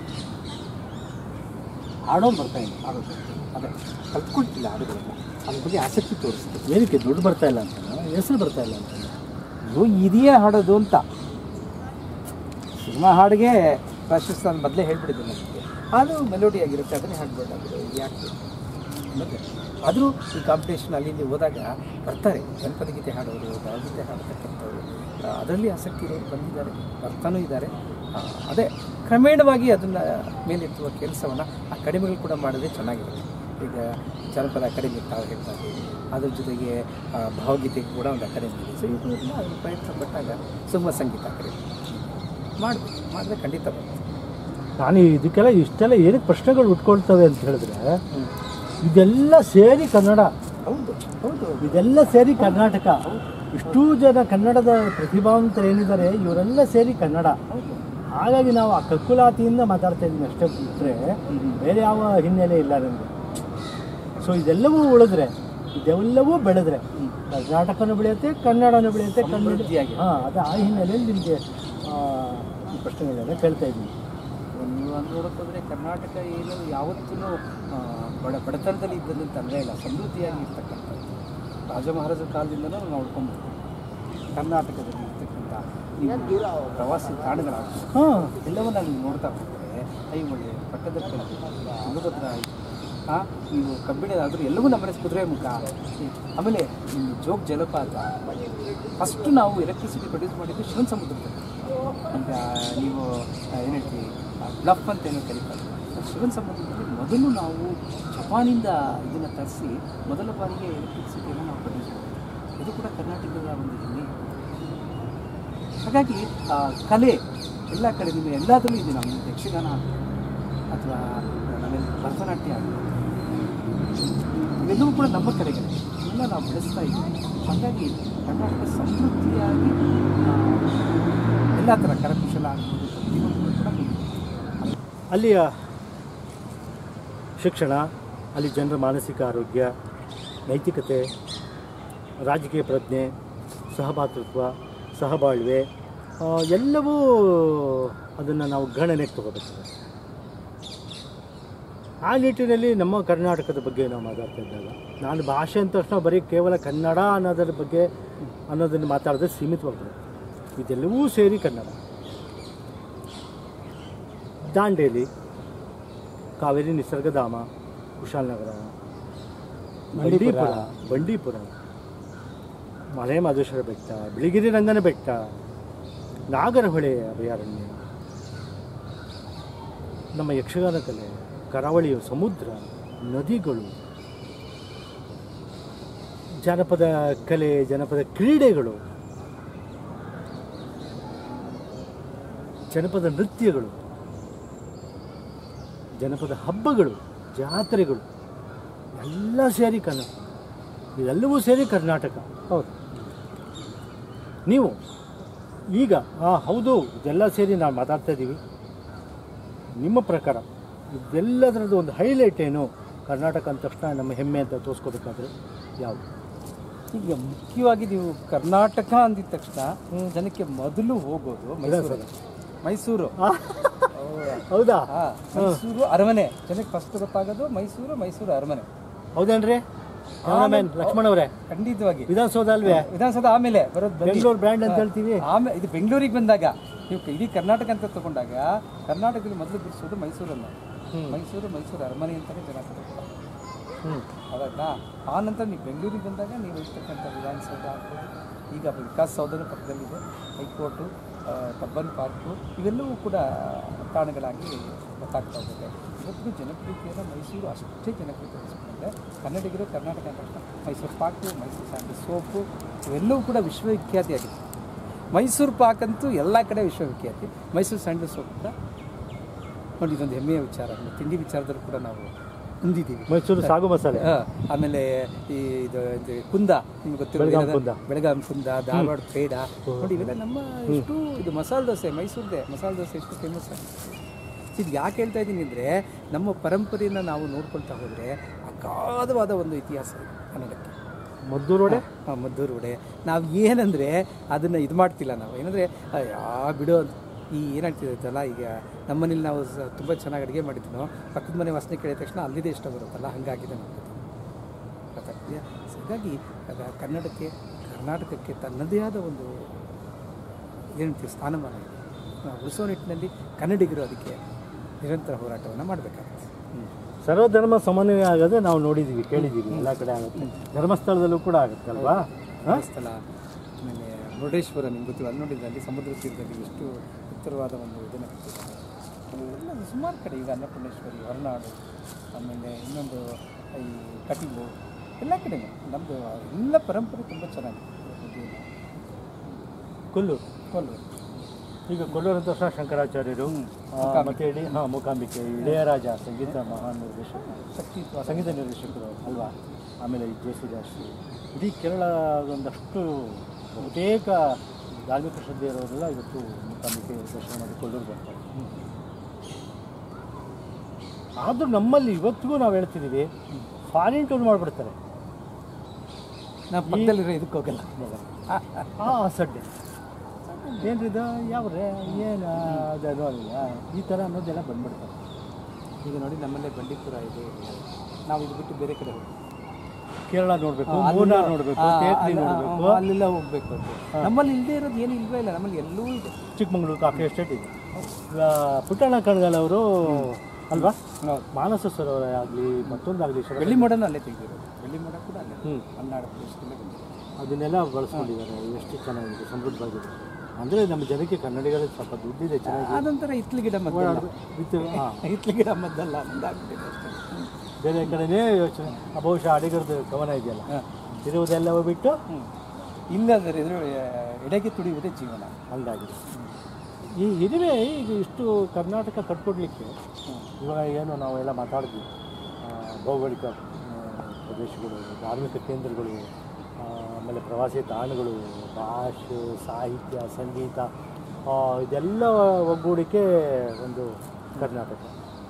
ಆಡೋರು ಬರ್ತಾ ಇಲ್ಲ ಆಗೋದು ಅದೇ ಕಲ್ತ್ಕೊಳ್ತಿಲ್ಲ ಹಾಡುಗಳನ್ನ ಅದ್ರ ಬಗ್ಗೆ ಆಸಕ್ತಿ ತೋರಿಸ್ತೀವಿ ಏನಕ್ಕೆ ದುಡ್ಡು ಬರ್ತಾ ಇಲ್ಲ ಅಂತ ಹೆಸರು ಬರ್ತಾ ಇಲ್ಲ ಅಂತ ಅಯ್ಯೋ ಇದೆಯೇ ಹಾಡೋದು ಅಂತ ಸಿನಿಮಾ ಹಾಡಿಗೆ ಪ್ರಾಶಸ್ತ್ಯ ನಾನು ಮೊದಲೇ ಹೇಳ್ಬಿಟ್ಟಿದ್ದೆ ನನಗೆ ಅದು ಮೆಲೋಡಿ ಆಗಿರುತ್ತೆ ಅದನ್ನೇ ಹಾಡ್ಬೋದಾಗಿದೆ ಇದು ಯಾಕೆ ಮತ್ತೆ ಆದರೂ ಈ ಕಾಂಪಿಟೇಷನ್ ಅಲ್ಲಿ ಇಲ್ಲಿ ಹೋದಾಗ ಬರ್ತಾರೆ ಜನಪದ ಗೀತೆ ಹಾಡೋರು ಭಾವಗೀತೆ ಹಾಡ್ತಕ್ಕಂಥವ್ರು ಆ, ಅದರಲ್ಲಿ ಆಸಕ್ತಿ ಇರೋರು ಬಂದಿದ್ದಾರೆ ಬರ್ತಾನೂ ಇದ್ದಾರೆ ಆ, ಅದೇ ಕ್ರಮೇಣವಾಗಿ ಅದನ್ನು ಮೇಲೆತ್ತುವ ಕೆಲಸವನ್ನು ಅಕಾಡೆಮಿಗಳು ಕೂಡ ಮಾಡೋದೇ ಚೆನ್ನಾಗಿರುತ್ತೆ ಈಗ ಜನಪದ ಅಕಾಡೆಮಿ ತಾವು ಹೇಳ್ತಾ ಇದ್ದೀವಿ ಅದ್ರ ಜೊತೆಗೆ ಆ, ಭಾವಗೀತೆಗೆ ಕೂಡ ಒಂದು ಅಕಾಡೆಮಿ ಇದೆ ಸೊ ಇದನ್ನ ಅದ್ರ ಪ್ರಯತ್ನ ಪಟ್ಟಾಗ ಸುಗಮ ಸಂಗೀತ ಅಕಾಡೆಮಿ ಮಾಡಬೇಕು ಮಾಡಿದ್ರೆ ಖಂಡಿತ ಬರುತ್ತೆ ನಾನು ಇದಕ್ಕೆಲ್ಲ ಇಷ್ಟೆಲ್ಲ ಏನಕ್ಕೆ ಪ್ರಶ್ನೆಗಳು ಉಟ್ಕೊಳ್ತವೆ ಅಂತ ಹೇಳಿದ್ರೆ ಇದೆಲ್ಲ ಸೇರಿ ಕನ್ನಡ ಹೌದು ಹೌದು ಇದೆಲ್ಲ ಸೇರಿ ಕರ್ನಾಟಕ ಇಷ್ಟೂ ಜನ ಕನ್ನಡದ ಪ್ರತಿಭಾವಂತರು ಏನಿದ್ದಾರೆ ಇವರೆಲ್ಲ ಸೇರಿ ಕನ್ನಡ ಹಾಗಾಗಿ ನಾವು ಆ ಕಕ್ಕುಲಾತಿಯಿಂದ ಮಾತಾಡ್ತಾ ಇದ್ದೀನಿ ಅಷ್ಟೇ ಬಿಟ್ಟರೆ ಬೇರೆ ಯಾವ ಹಿನ್ನೆಲೆ ಇಲ್ಲ ನನಗೆ ಸೊ ಇದೆಲ್ಲವೂ ಉಳಿದ್ರೆ ಇದೆಲ್ಲವೂ ಬೆಳೆದ್ರೆ ಕರ್ನಾಟಕನೂ ಬೆಳೆಯುತ್ತೆ ಕನ್ನಡನೂ ಬೆಳೆಯುತ್ತೆ ಕನ್ನಡ ಸಮೃದ್ಧಿಯಾಗಿ. ಹಾಂ ಅದು ಆ ಹಿನ್ನೆಲೆಯಲ್ಲಿ ನಿಮಗೆ ಈ ಪ್ರಶ್ನೆಗಳನ್ನೆಲ್ಲ ಕೇಳ್ತಾ ಇದ್ದೀನಿ ನೀವು ಒಂದು ನೋಡಕ್ಕೆ ಹೋದರೆ ಕರ್ನಾಟಕ ಏನು ಯಾವತ್ತೂ ಆ, ಬಡ ಬಡತನದಲ್ಲಿ ಇದ್ದದ್ದು ತಂದರೆ ಇಲ್ಲ ಸಮೃದ್ಧಿಯಾಗಿ ಇರ್ತಕ್ಕಂಥದ್ದು ರಾಜ ಮಹಾರಾಜರ ಕಾಲದಿಂದಲೂ ನಾವು ನೋಡ್ಕೊಂಡ್ಬರ್ತೀವಿ ಕರ್ನಾಟಕದಲ್ಲಿ ಇರ್ತಕ್ಕಂಥ ನೀವು ಪ್ರವಾಸಿ ತಾಣಗಳಾಗ್ತವೆ ಹಾಂ ಎಲ್ಲವನ್ನ ನೀವು ನೋಡ್ತಾ ಹೋಗ್ತಾರೆ ಐಹೊಳೆ ಪಟ್ಟದಕಲ್ಲು ತುಂಗಭದ್ರ ಆಯಿತು ಹಾಂ ನೀವು ಕಬ್ಬಿಣ ಆದರೂ ಎಲ್ಲವೂ ನಮ್ಮ ಮನಸ್ಸು ಕುದುರೆ ಮುಖ ಆಮೇಲೆ ಈ ಜೋಗ್ ಜಲಪಾತ ಫಸ್ಟು ನಾವು ಎಲೆಕ್ಟ್ರಿಸಿಟಿ ಪ್ರೊಡ್ಯೂಸ್ ಮಾಡಿದ್ದು ಶಿವನ್ ಸಮುದ್ರದಲ್ಲಿ ಈಗ ನೀವು ಏನು ಹೇಳ್ತೀವಿ ಬ್ಲಫ್ ಅಂತ ಏನೋ ಕರೀತಾರೆ ಆ ಶಿವನ್ ಸಮುದ್ರದಲ್ಲಿ ಮೊದಲು ನಾವು ಜಪಾನಿಂದ ಇದನ್ನು ತರಿಸಿ ಮೊದಲ ಬಾರಿಗೆ ಎಲೆಕ್ಟ್ರಿಸಿಟಿಯನ್ನು ನಾವು ಪ್ರೊಡ್ಯೂಸ್ ಮಾಡಿದ್ವಿ ಇದು ಕೂಡ ಕರ್ನಾಟಕದ ಒಂದು ಹೆಮ್ಮೆ ಹಾಗಾಗಿ ಆ, ಕಲೆ ಎಲ್ಲ ಕಡೆ ನೀವು ಎಲ್ಲದರಲ್ಲೂ ಇದೆ ನಾವು ಯಕ್ಷಗಾನ ಆಗ್ಬೋದು ಅಥವಾ ನಮ್ಮಲ್ಲಿ ಭರತನಾಟ್ಯ ಆಗ್ಬೋದು ಇವೆಲ್ಲವೂ ಕೂಡ ನಮ್ಮ ಕಡೆಗಳೇ ಎಲ್ಲ ನಾವು ಬೆಳೆಸ್ತಾ ಇದ್ದೀವಿ ಹಾಗಾಗಿ ಕರ್ನಾಟಕ ಸಮೃದ್ಧಿಯಾಗಿ ಆ, ಎಲ್ಲ ಥರ ಕರಕುಶಲ ಆಗ್ಬೋದು ಪ್ರತಿಯೊಂದು ಕೂಡ ಇದೆ. ಅಲ್ಲಿಯ ಶಿಕ್ಷಣ ಅಲ್ಲಿ ಜನರ ಮಾನಸಿಕ ಆರೋಗ್ಯ ನೈತಿಕತೆ ರಾಜಕೀಯ ಪ್ರಜ್ಞೆ ಸಹಭಾತೃತ್ವ ಸಹಬಾಳ್ವೆ ಆ, ಎಲ್ಲವೂ ಅದನ್ನು ನಾವು ಗಣನೆಗೆ ತಗೋಬೇಕಾಗುತ್ತೆ ಆ ನಿಟ್ಟಿನಲ್ಲಿ ನಮ್ಮ ಕರ್ನಾಟಕದ ಬಗ್ಗೆ ನಾವು ಮಾತಾಡ್ತಾ ಇದ್ದಾಗ ನಾನು ಭಾಷೆ ಅಂದ ತಕ್ಷಣ ಬರೀ ಕೇವಲ ಕನ್ನಡ ಅನ್ನೋದರ ಬಗ್ಗೆ ಅನ್ನೋದನ್ನು ಮಾತಾಡಿದ್ರೆ ಸೀಮಿತವಾಗ್ತದೆ ಇದೆಲ್ಲವೂ ಸೇರಿ ಕನ್ನಡ ದಾಂಡೇಲಿ ಕಾವೇರಿ ನಿಸರ್ಗಧಾಮ ಕುಶಾಲನಗರ ಬಂಡೀಪುರ ಬಂಡೀಪುರ ಮಲೆ ಮಹದೇಶ್ವರ ಬೆಟ್ಟ ಬಿಳಿಗಿರಿ ರಂಗನ ಬೆಟ್ಟ ನಾಗರಹೊಳೆ ಅಭಯಾರಣ್ಯ ನಮ್ಮ ಯಕ್ಷಗಾನ ಕಲೆ ಕರಾವಳಿಯ ಸಮುದ್ರ ನದಿಗಳು ಜನಪದ ಕಲೆ ಜನಪದ ಕ್ರೀಡೆಗಳು ಜನಪದ ನೃತ್ಯಗಳು ಜನಪದ ಹಬ್ಬಗಳು ಜಾತ್ರೆಗಳು ಎಲ್ಲ ಸೇರಿ ಕನ್ನಡ ಇದೆಲ್ಲವೂ ಸೇರಿ ಕರ್ನಾಟಕ ಹೌದು ನೀವು ಈಗ ಆ ಹೌದು ಇದೆಲ್ಲ ಸೇರಿ ನಾವು ಮಾತಾಡ್ತಾ ಇದ್ದೀವಿ ನಿಮ್ಮ ಪ್ರಕಾರ ಇದೆಲ್ಲದರದ್ದು ಒಂದು ಹೈಲೈಟ್ ಏನು ಕರ್ನಾಟಕ ಅಂದ ತಕ್ಷಣ ನಮ್ಮ ಹೆಮ್ಮೆ ಅಂತ ತೋರಿಸ್ಕೋಬೇಕಾದ್ರೆ ಯಾವುದು ಈಗ ಮುಖ್ಯವಾಗಿ ನೀವು ಕರ್ನಾಟಕ ಅಂದಿದ ತಕ್ಷಣ ಜನಕ್ಕೆ ಮೊದಲು ಹೋಗೋದು ಮೈಸೂರು ಮೈಸೂರು ಹೌದಾ ಹಾ, ಮೈಸೂರು ಅರಮನೆ ಜನಕ್ಕೆ ಫಸ್ಟ್ ಗೊತ್ತಾಗೋದು ಮೈಸೂರು ಮೈಸೂರು ಅರಮನೆ ಹೌದೇನ್ರಿ ಕ್ಯಾಮರಾಮ್ಯಾನ್ ಲಕ್ಷ್ಮಣ್ ಅವರೇ ಖಂಡಿತವಾಗಿ ವಿಧಾನಸೌಧ ಅಲ್ವೇ ವಿಧಾನಸೌಧ ಆಮೇಲೆ ಬರೋದು ಬನ್ನಿ. ಬೆಂಗಳೂರು ಬ್ರ್ಯಾಂಡ್ ಅಂತ ಹೇಳ್ತೀವಿ ಆಮೇಲೆ ಇದು ಬೆಂಗಳೂರಿಗೆ ಬಂದಾಗ ನೀವು ಇಡೀ ಕರ್ನಾಟಕ ಅಂತ ತಗೊಂಡಾಗ ಕರ್ನಾಟಕದಲ್ಲಿ ಮೊದಲು ಬಿಡಿಸೋದು ಮೈಸೂರನ್ನು ಮೈಸೂರು ಮೈಸೂರು ಅರಮನೆ ಅಂತಾನೆ ಜನ ಕರೀತಾರೆ. ಹ್ಞೂ ಹೌದಾ ಆ ನಂತರ ನೀವು ಬೆಂಗಳೂರಿಗೆ ಬಂದಾಗ ನೀವು ಇರ್ತಕ್ಕಂಥ ವಿಧಾನಸೌಧ ಆಗ್ಬೋದು ಈಗ ವಿಕಾಸ್ ಸೌಧದ ಪಕ್ಕದಲ್ಲಿದೆ ಹೈಕೋರ್ಟು ಆ, ಕಬ್ಬನ್ ಪಾರ್ಕು ಇವೆಲ್ಲವೂ ಕೂಡ ತಾಣಗಳಾಗಿ ಗೊತ್ತಾಗ್ತಾ ಹೋಗುತ್ತೆ ಇವತ್ತಿಗೂ ಜನಪ್ರಿಯತೆಯನ್ನು ಮೈಸೂರು ಅಷ್ಟೇ ಜನಪ್ರಿಯತೆ ಅನಿಸ್ಕೊಂಡ್ರೆ ಕನ್ನಡಿಗರು ಕರ್ನಾಟಕ ಅಂತ ತಕ್ಷಣ ಮೈಸೂರು ಪಾಕು ಮೈಸೂರು ಸ್ಯಾಂಡಲ್ ಸೋಪು ಇವೆಲ್ಲವೂ ಕೂಡ ವಿಶ್ವವಿಖ್ಯಾತಿಯಾಗಿದೆ ಮೈಸೂರು ಪಾಕ್ ಅಂತೂ ಎಲ್ಲ ಕಡೆ ವಿಶ್ವವಿಖ್ಯಾತಿ ಮೈಸೂರು ಸ್ಯಾಂಡಲ್ ಸೋಪ್ ಕೂಡ ನೋಡಿ ಇದೊಂದು ಹೆಮ್ಮೆಯ ವಿಚಾರ ತಿಂಡಿ ವಿಚಾರದಲ್ಲೂ ಕೂಡ ನಾವು ಹೊಂದಿದ್ದೀವಿ ಮೈಸೂರು ಸಾಗು ಮಸಾಲೆ ಹಾ, ಆಮೇಲೆ ಈ ಇದು ಇದು ಕುಂದ ನಿಮ್ಗೆ ಗೊತ್ತಿರೋ ಬೆಳಗಾಂ ಏನದ- ಕುಂದ. ಬೆಳಗಾಂ ಕುಂದ ಧಾರವಾಡ ಪೇಡ ನೋಡಿ ಇವೆಲ್ಲ ನಮ್ಮ ಎಷ್ಟು ಇದು ಮಸಾಲೆ ದೋಸೆ ಮೈಸೂರದೇ ಮಸಾಲೆ ದೋಸೆ ಎಷ್ಟು ಫೇಮಸ್ ಇದು ಯಾಕೆ ಹೇಳ್ತಾ ಇದ್ದೀನಿ ಅಂದರೆ ನಮ್ಮ ಪರಂಪರೆಯನ್ನು ನಾವು ನೋಡ್ಕೊಳ್ತಾ ಹೋದರೆ ಅಗಾಧವಾದ ಒಂದು ಇತಿಹಾಸ ಇದೆ ಕನ್ನಡಕ್ಕೆ ಮದ್ದೂರು ವಡೆ ಆ, ಮದ್ದೂರು ವಡೆ ನಾವು ಏನಂದರೆ ಅದನ್ನು ಇದು ಮಾಡ್ತಿಲ್ಲ ನಾವು ಏನಂದರೆ ಯಾ ಬಿಡೋ ಅಂತ ಈ ಏನಾಗ್ತಿರುತ್ತಲ್ಲ ಈಗ ನಮ್ಮನೇಲಿ ನಾವು ತುಂಬ ಚೆನ್ನಾಗಿ ಅಡುಗೆ ಮಾಡಿದ್ವಿ ಪಕ್ಕದ ಮನೆ ವಾಸನೆ ಕೇಳಿದ ತಕ್ಷಣ ಅಲ್ಲಿದೆ ಇಷ್ಟ ಬರುತ್ತಲ್ಲ ಹಾಗಾಗಿದೆ ನಮಗೆ ಗೊತ್ತಾಗ್ತಿದೆಯಾ ಸೊ ಹೀಗಾಗಿ ಆಗ ಕನ್ನಡಕ್ಕೆ ಕರ್ನಾಟಕಕ್ಕೆ ತನ್ನದೇ ಆದ ಒಂದು ಏನಂತೀವಿ ಸ್ಥಾನಮಾನ ಇದೆ ನಾವು ಉಳಿಸೋ ನಿಟ್ಟಿನಲ್ಲಿ ಕನ್ನಡಿಗರು ಅದಕ್ಕೆ ನಿರಂತರ ಹೋರಾಟವನ್ನು ಮಾಡಬೇಕಾಗುತ್ತೆ ಸರ್ವಧರ್ಮ ಸಮನ್ವಯ ಆಗೋದು ನಾವು ನೋಡಿದ್ದೀವಿ ಕೇಳಿದ್ದೀವಿ ಎಲ್ಲ ಕಡೆ ಆಗುತ್ತೆ ಧರ್ಮಸ್ಥಳದಲ್ಲೂ ಕೂಡ ಆಗುತ್ತೆ ಅಲ್ವಾ ಹಾಂ ಸ್ಥಳ ಆಮೇಲೆ ಮುರುಡೇಶ್ವರ ನಿಮ್ಗೆ ಗೊತ್ತಿಲ್ಲ ಅಲ್ಲಿ ನೋಡಿದ್ರೆ ಅಲ್ಲಿ ಸಮುದ್ರ ತೀರದಲ್ಲಿ ಎಷ್ಟು ಎತ್ತರವಾದ ಒಂದು ಇದನ್ನು ಕಟ್ಟಿದ್ದಾರೆ ಆಮೇಲೆ ಎಲ್ಲ ಸುಮಾರು ಕಡೆ ಈಗ ಅನ್ನಪೂರ್ಣೇಶ್ವರಿ ಹೊರನಾಡು ಆಮೇಲೆ ಇನ್ನೊಂದು ಈ ಕಟೀಲು ಎಲ್ಲ ಕಡೆ ನಮ್ಮದು ಎಲ್ಲ ಪರಂಪರೆ ತುಂಬ ಚೆನ್ನಾಗಿದೆ ಕೊಲ್ಲೂರು ಕೊಲ್ಲೂರು ಈಗ ಕೊಲ್ಲೂರು ಅಂತ ತಕ್ಷಣ ಶಂಕರಾಚಾರ್ಯರು ಆ, ಮತ್ತೆ ಇಡೀ ಹಾಂ ಮೂಕಾಂಬಿಕೆ ಇಳೆಯರಾಜ ಸಂಗೀತ ಮಹಾನ್ ನಿರ್ದೇಶಕ ಶಕ್ತಿ ಸಂಗೀತ ನಿರ್ದೇಶಕರು ಅಲ್ವಾ ಆಮೇಲೆ ಈ ಜೇಸುದಾಸ್ ಇಡೀ ಕೇರಳ ಒಂದಷ್ಟು ಬಹುತೇಕ ಧಾರ್ಮಿಕ ಶ್ರದ್ಧೆ ಇರೋರೆಲ್ಲ ಇವತ್ತು ಮೂಕಾಂಬಿಕೆ ದರ್ಶನ ಮಾಡಿ ಕೊಲ್ಲೂರು ಬರ್ತಾರೆ ಆದರೂ ನಮ್ಮಲ್ಲಿ ಇವತ್ತಿಗೂ ನಾವು ಹೇಳ್ತಿದ್ದೀವಿ ಫಾರಿನ್ ಟೂರ್ ಮಾಡಿಬಿಡ್ತಾರೆ ನಾವು ಪಕ್ಕದಲ್ಲಿರೋ ಇದಕ್ಕೆ ಹೋಗಲ್ಲ ಆ ಸಡ್ಡೆ ಏನ್ರಿದು ಯಾವ್ರೆ ಏನು ಅದು ಅದು ಅಲ್ಲ ಈ ಥರ ಅನ್ನೋದೆಲ್ಲ ಬಂದ್ಬಿಡ್ತಾರೆ ಈಗ ನೋಡಿ ನಮ್ಮಲ್ಲೇ ಬಂಡೀಪುರ ಇದೆ ನಾವು ಇದು ಬಿಟ್ಟು ಬೇರೆ ಕಡೆ ಹೋಗ್ತೀವಿ ಕೇರಳ ನೋಡಬೇಕು ಮೂರ್ನಾರ್ ನೋಡಬೇಕು ತೇತ್ರಿ ನೋಡಬೇಕು ಅಲ್ಲೆಲ್ಲ ಹೋಗ್ಬೇಕು ಅಂತ ನಮ್ಮಲ್ಲಿ ಇಲ್ಲದೆ ಇರೋದು ಏನು ಇಲ್ವೇ ಇಲ್ಲ ನಮ್ಮಲ್ಲಿ ಎಲ್ಲೂ ಇದೆ ಚಿಕ್ಕಮಂಗ್ಳೂರು ಕಾಫಿ ಎಸ್ಟೇಟ್ ಇದೆ ಈಗ ಪುಟ್ಟಣ್ಣ ಕಣಗಲ್ ಅವರು ಅಲ್ವಾ ಹೌದು. ಮಾನಸ ಸರೋವರ ಆಗಲಿ ಮತ್ತೊಂದಾಗಲಿ ಬೆಳ್ಳಿ ಮೋಡನೂ ಅಲ್ಲೇ ತೆಗೆದಿರೋದು ಬೆಳ್ಳಿ ಮೋಡ ಕೂಡ ಅಲ್ಲೇ ಹ್ಞೂ ಮಲೆನಾಡು ಪ್ರದೇಶದಲ್ಲೇ ಬಂದಿದೆ ಅದನ್ನೆಲ್ಲ ಬಳಸ್ಕೊಂಡಿದ್ದಾರೆ ಎಷ್ಟು ಚೆನ್ನಾಗಿದೆ ಸಮೃದ್ಧವಾಗಿದೆ ಅಂದರೆ ನಮ್ಮ ಜನಕ್ಕೆ ಕನ್ನಡಿಗರಿಗೆ ಸ್ವಲ್ಪ ದುಡ್ಡಿದೆ ಚೆನ್ನಾಗಿ ಅದೊಂಥರ ಹಿತ್ಲು ಗಿಡ ಮದ್ದಲ್ಲ ವಿತ್ ಹಾಂ ಹಿತ್ಲು ಗಿಡ ಮದ್ದಲ್ಲ ಮುಂದಾಗ್ಬಿಟ್ಟಿದೆ ಅಷ್ಟೇ ಬೇರೆ ಕಡೆನೇ ಯೋಚನೆ ಆ ಬಹುಶಃ ಅಡಿಗರದ್ದು ಕವನ ಇದೆಯಲ್ಲ ಹಾಂ ಇರುವುದೆಲ್ಲವೂ ಬಿಟ್ಟು ಹ್ಞೂ ಇಲ್ಲಂದರೆ ಇದ್ರ ಎಡೆಗೆ ತುಡಿಯುವುದೇ ಜೀವನ ಹಂಗಾಗಿದೆ ಈ ಇದುವೇ ಈಗ ಇಷ್ಟು ಕರ್ನಾಟಕ ಕಟ್ಕೊಡ್ಲಿಕ್ಕೆ ಇವಾಗ ಏನು ನಾವೆಲ್ಲ ಮಾತಾಡಿದ್ವಿ ಆ, ಭೌಗೋಳಿಕ ಆ, ಪ್ರದೇಶಗಳು ಧಾರ್ಮಿಕ ಕೇಂದ್ರಗಳು ಆ, ಆಮೇಲೆ ಪ್ರವಾಸಿ ತಾಣಗಳು ಭಾಷೆ ಸಾಹಿತ್ಯ ಸಂಗೀತ ಆ, ಇದೆಲ್ಲ ಒಗ್ಗೂಡಿಕೆ ಒಂದು ಕರ್ನಾಟಕ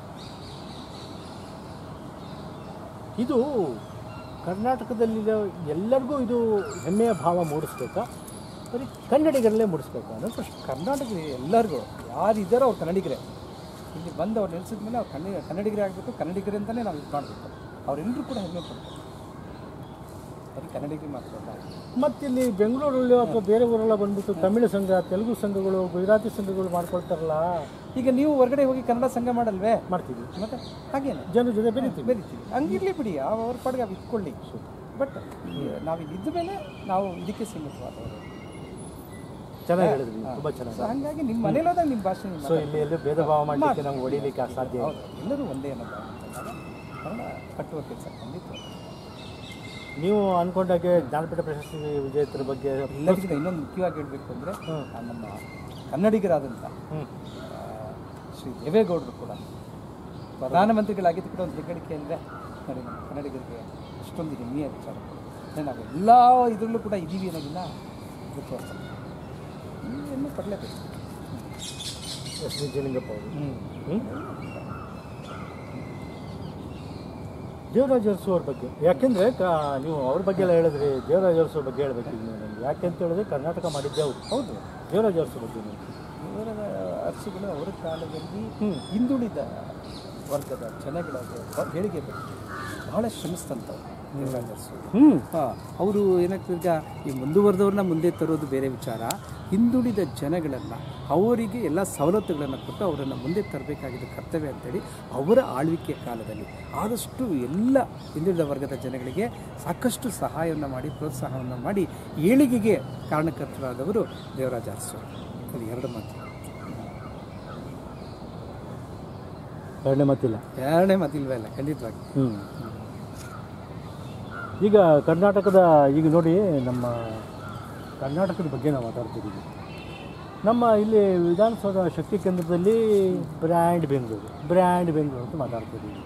ಇದು ಕರ್ನಾಟಕದಲ್ಲಿರೋ ಎಲ್ಲರಿಗೂ ಇದು ಹೆಮ್ಮೆಯ ಭಾವ ಮೂಡಿಸ್ಬೇಕಾ ಬರೀ ಕನ್ನಡಿಗರಲ್ಲೇ ಮೂಡಿಸ್ಬೇಕು ಅನ್ನೋ ಪ್ರಶ್ನೆ ಕರ್ನಾಟಕ ಎಲ್ಲರಿಗೂ ಯಾರು ಇದ್ದಾರೋ ಅವ್ರು ಕನ್ನಡಿಗರೇ ಇಲ್ಲಿ ಬಂದು ಅವ್ರು ನೆಲೆಸಿದ ಮೇಲೆ ಅವ್ರು ಕನ್ನಡ ಕನ್ನಡಿಗರೇ ಆಗಬೇಕು ಕನ್ನಡಿಗರೇ ಅಂತಲೇ ನಾವು ಇದು ಮಾಡಬೇಕು ಅವರೆಲ್ಲರೂ ಕೂಡ ಹೆಮ್ಮೆ ಪಡ್ತಾರೆ ಬರೀ ಕನ್ನಡಿಗರಿಗೆ ಮಾತ್ರ ಅಲ್ಲ ಮತ್ತಿಲ್ಲಿ ಬೆಂಗಳೂರಲ್ಲಿ ಅಥವಾ ಬೇರೆ ಊರೆಲ್ಲ ಬಂದ್ಬಿಟ್ಟು ತಮಿಳು ಸಂಘ ತೆಲುಗು ಸಂಘಗಳು ಗುಜರಾತಿ ಸಂಘಗಳು ಮಾಡ್ಕೊಳ್ತಾರಲ್ಲ ಈಗ ನೀವು ಹೊರಗಡೆ ಹೋಗಿ ಕನ್ನಡ ಸಂಘ ಮಾಡಲ್ವೇ ಮಾಡ್ತೀವಿ ಮತ್ತೆ ಹಾಗೇನೆ ಜನರ ಜೊತೆ ಬೆರೀತೀವಿ ಬೆರಿತೀವಿ ಹಂಗಿರ್ಲಿ ಬಿಡಿ ಅವ್ ಅವ್ರ ಪಾಡಿಗೆ ಅವು ಇಟ್ಕೊಳ್ಳಿ ಬಟ್ ನಾವು ಇಲ್ಲಿ ಇದ್ದ ಮೇಲೆ ನಾವು ಇದಕ್ಕೆ ಸೀಮಿತವಾದವರು ಚೆನ್ನಾಗಿ ಹೇಳಿದ್ರಿ ತುಂಬ ಚೆನ್ನಾಗಿ ಸೊ ಹಂಗಾಗಿ ನಿಮ್ಮ ಮನೇಲಿ ಹೋದಾಗ ನಿಮ್ಮ ಭಾಷೆ ನಿಮ್ಮ ಸೊ ಇಲ್ಲಿ ಎಲ್ಲೂ ಭೇದ ಭಾವ ಮಾಡಲಿಕ್ಕೆ ನಮ್ಗೆ ಹೊಡಿಲಿಕ್ಕೆ ಸಾಧ್ಯ ಇಲ್ಲ. ಹೌದು ಎಲ್ಲರೂ ಒಂದೇ ಅನ್ನೋದು ಕನ್ನಡ ಕಟ್ಟುವ ಕೆಲಸ ಖಂಡಿತ ನೀವು ಅನ್ಕೊಂಡಾಗೆ ಜ್ಞಾನಪೀಠ ಪ್ರಶಸ್ತಿ ವಿಜೇತರ ಬಗ್ಗೆ ಎಲ್ಲರಿಗಿಂತ ಇನ್ನೊಂದು ಮುಖ್ಯವಾಗಿ ಹೇಳಬೇಕು ಅಂದರೆ ನಮ್ಮ ಕನ್ನಡಿಗರಾದಂಥ ಹ್ಞೂ ಆ, ಶ್ರೀ ದೇವೇಗೌಡರು ಕೂಡ ಪ್ರಧಾನಮಂತ್ರಿಗಳಾಗಿದ್ದು ಕೂಡ ಒಂದು ಹೆಗ್ಗಳಿಕೆ ಅಂದರೆ ನೋಡಿ ನಮ್ಮ ಕನ್ನಡಿಗರಿಗೆ ಅಷ್ಟೊಂದು ಹೆಮ್ಮೆಯ ವಿಚಾರ ಅಂದರೆ ನಾವು ಎಲ್ಲ ಇದರಲ್ಲೂ ಕೂಡ ಇದ್ದೀವಿ ಅನ್ನೋದನ್ನ ಇದು ತೋರಿಸ್ತದೆ ಈ ಹೆಮ್ಮೆ ಪಡಲೇಬೇಕು ಎಸ್ ನಿಜಲಿಂಗಪ್ಪ ಅವರು ಹ್ಞೂ ಹ್ಞೂ ದೇವರಾಜ ಅರಸು ಅವ್ರ ಬಗ್ಗೆ ಯಾಕೆಂದರೆ ನೀವು ಅವ್ರ ಬಗ್ಗೆ ಎಲ್ಲ ಹೇಳಿದ್ರಿ ದೇವರಾಜ ಅರಸು ಬಗ್ಗೆ ಹೇಳ್ಬೇಕು ಈಗ ನೀವು ನನಗೆ ಯಾಕೆ ಅಂತ ಹೇಳಿದ್ರೆ ಕರ್ನಾಟಕ ಮಾಡಿದ್ದೆ ಹೌದು ಹೌದು ದೇವರಾಜ ಅರಸು ಬಗ್ಗೆ ನೀವು ಇವರ ಅರಸುಗಳು ಅವರ ಕಾಲದಲ್ಲಿ ಹ್ಮ್. ಹಿಂದುಳಿದ ವರ್ಗದ ಜನಗಳ ಬ- ಏಳಿಗೆ ಬಗ್ಗೆ ಬಹಳ ಶ್ರಮಿಸ್ತಂಥವ್ರು ದೇವರಾಜ ಅರಸು ಹ್ಞೂ ಹಾಂ ಅವರು ಏನಾಗ್ತದೆ ಈಗ ಈ ಮುಂದುವರೆದವ್ರನ್ನ ಮುಂದೆ ತರೋದು ಬೇರೆ ವಿಚಾರ ಹಿಂದುಳಿದ ಜನಗಳನ್ನು ಅವರಿಗೆ ಎಲ್ಲ ಸವಲತ್ತುಗಳನ್ನು ಕೊಟ್ಟು ಅವರನ್ನು ಮುಂದೆ ತರಬೇಕಾಗಿದ್ದ ಕರ್ತವ್ಯ ಅಂತೇಳಿ ಅವರ ಆಳ್ವಿಕೆಯ ಕಾಲದಲ್ಲಿ ಆದಷ್ಟು ಎಲ್ಲ ಹಿಂದುಳಿದ ವರ್ಗದ ಜನಗಳಿಗೆ ಸಾಕಷ್ಟು ಸಹಾಯವನ್ನು ಮಾಡಿ ಪ್ರೋತ್ಸಾಹವನ್ನು ಮಾಡಿ ಏಳಿಗೆಗೆ ಕಾರಣಕರ್ತರಾದವರು ದೇವರಾಜ ಅರಸು ಅದು ಎರಡು ಮಾತು ಎರಡನೇ ಮಾತಿಲ್ಲ ಎರಡನೇ ಮಾತಿಲ್ವೇ ಇಲ್ಲ ಖಂಡಿತವಾಗಿ ಹ್ಞೂ ಈಗ ಕರ್ನಾಟಕದ ಈಗ ನೋಡಿ ನಮ್ಮ ಕರ್ನಾಟಕದ ಬಗ್ಗೆ ನಾವು ಮಾತಾಡ್ತಿದ್ದೀವಿ ನಮ್ಮ ಇಲ್ಲಿ ವಿಧಾನಸೌಧ ಶಕ್ತಿ ಕೇಂದ್ರದಲ್ಲಿ ಬ್ರ್ಯಾಂಡ್ ಬೆಂಗಳೂರು ಬ್ರ್ಯಾಂಡ್ ಬೆಂಗಳೂರು ಅಂತ ಮಾತಾಡ್ತಿದ್ದೀವಿ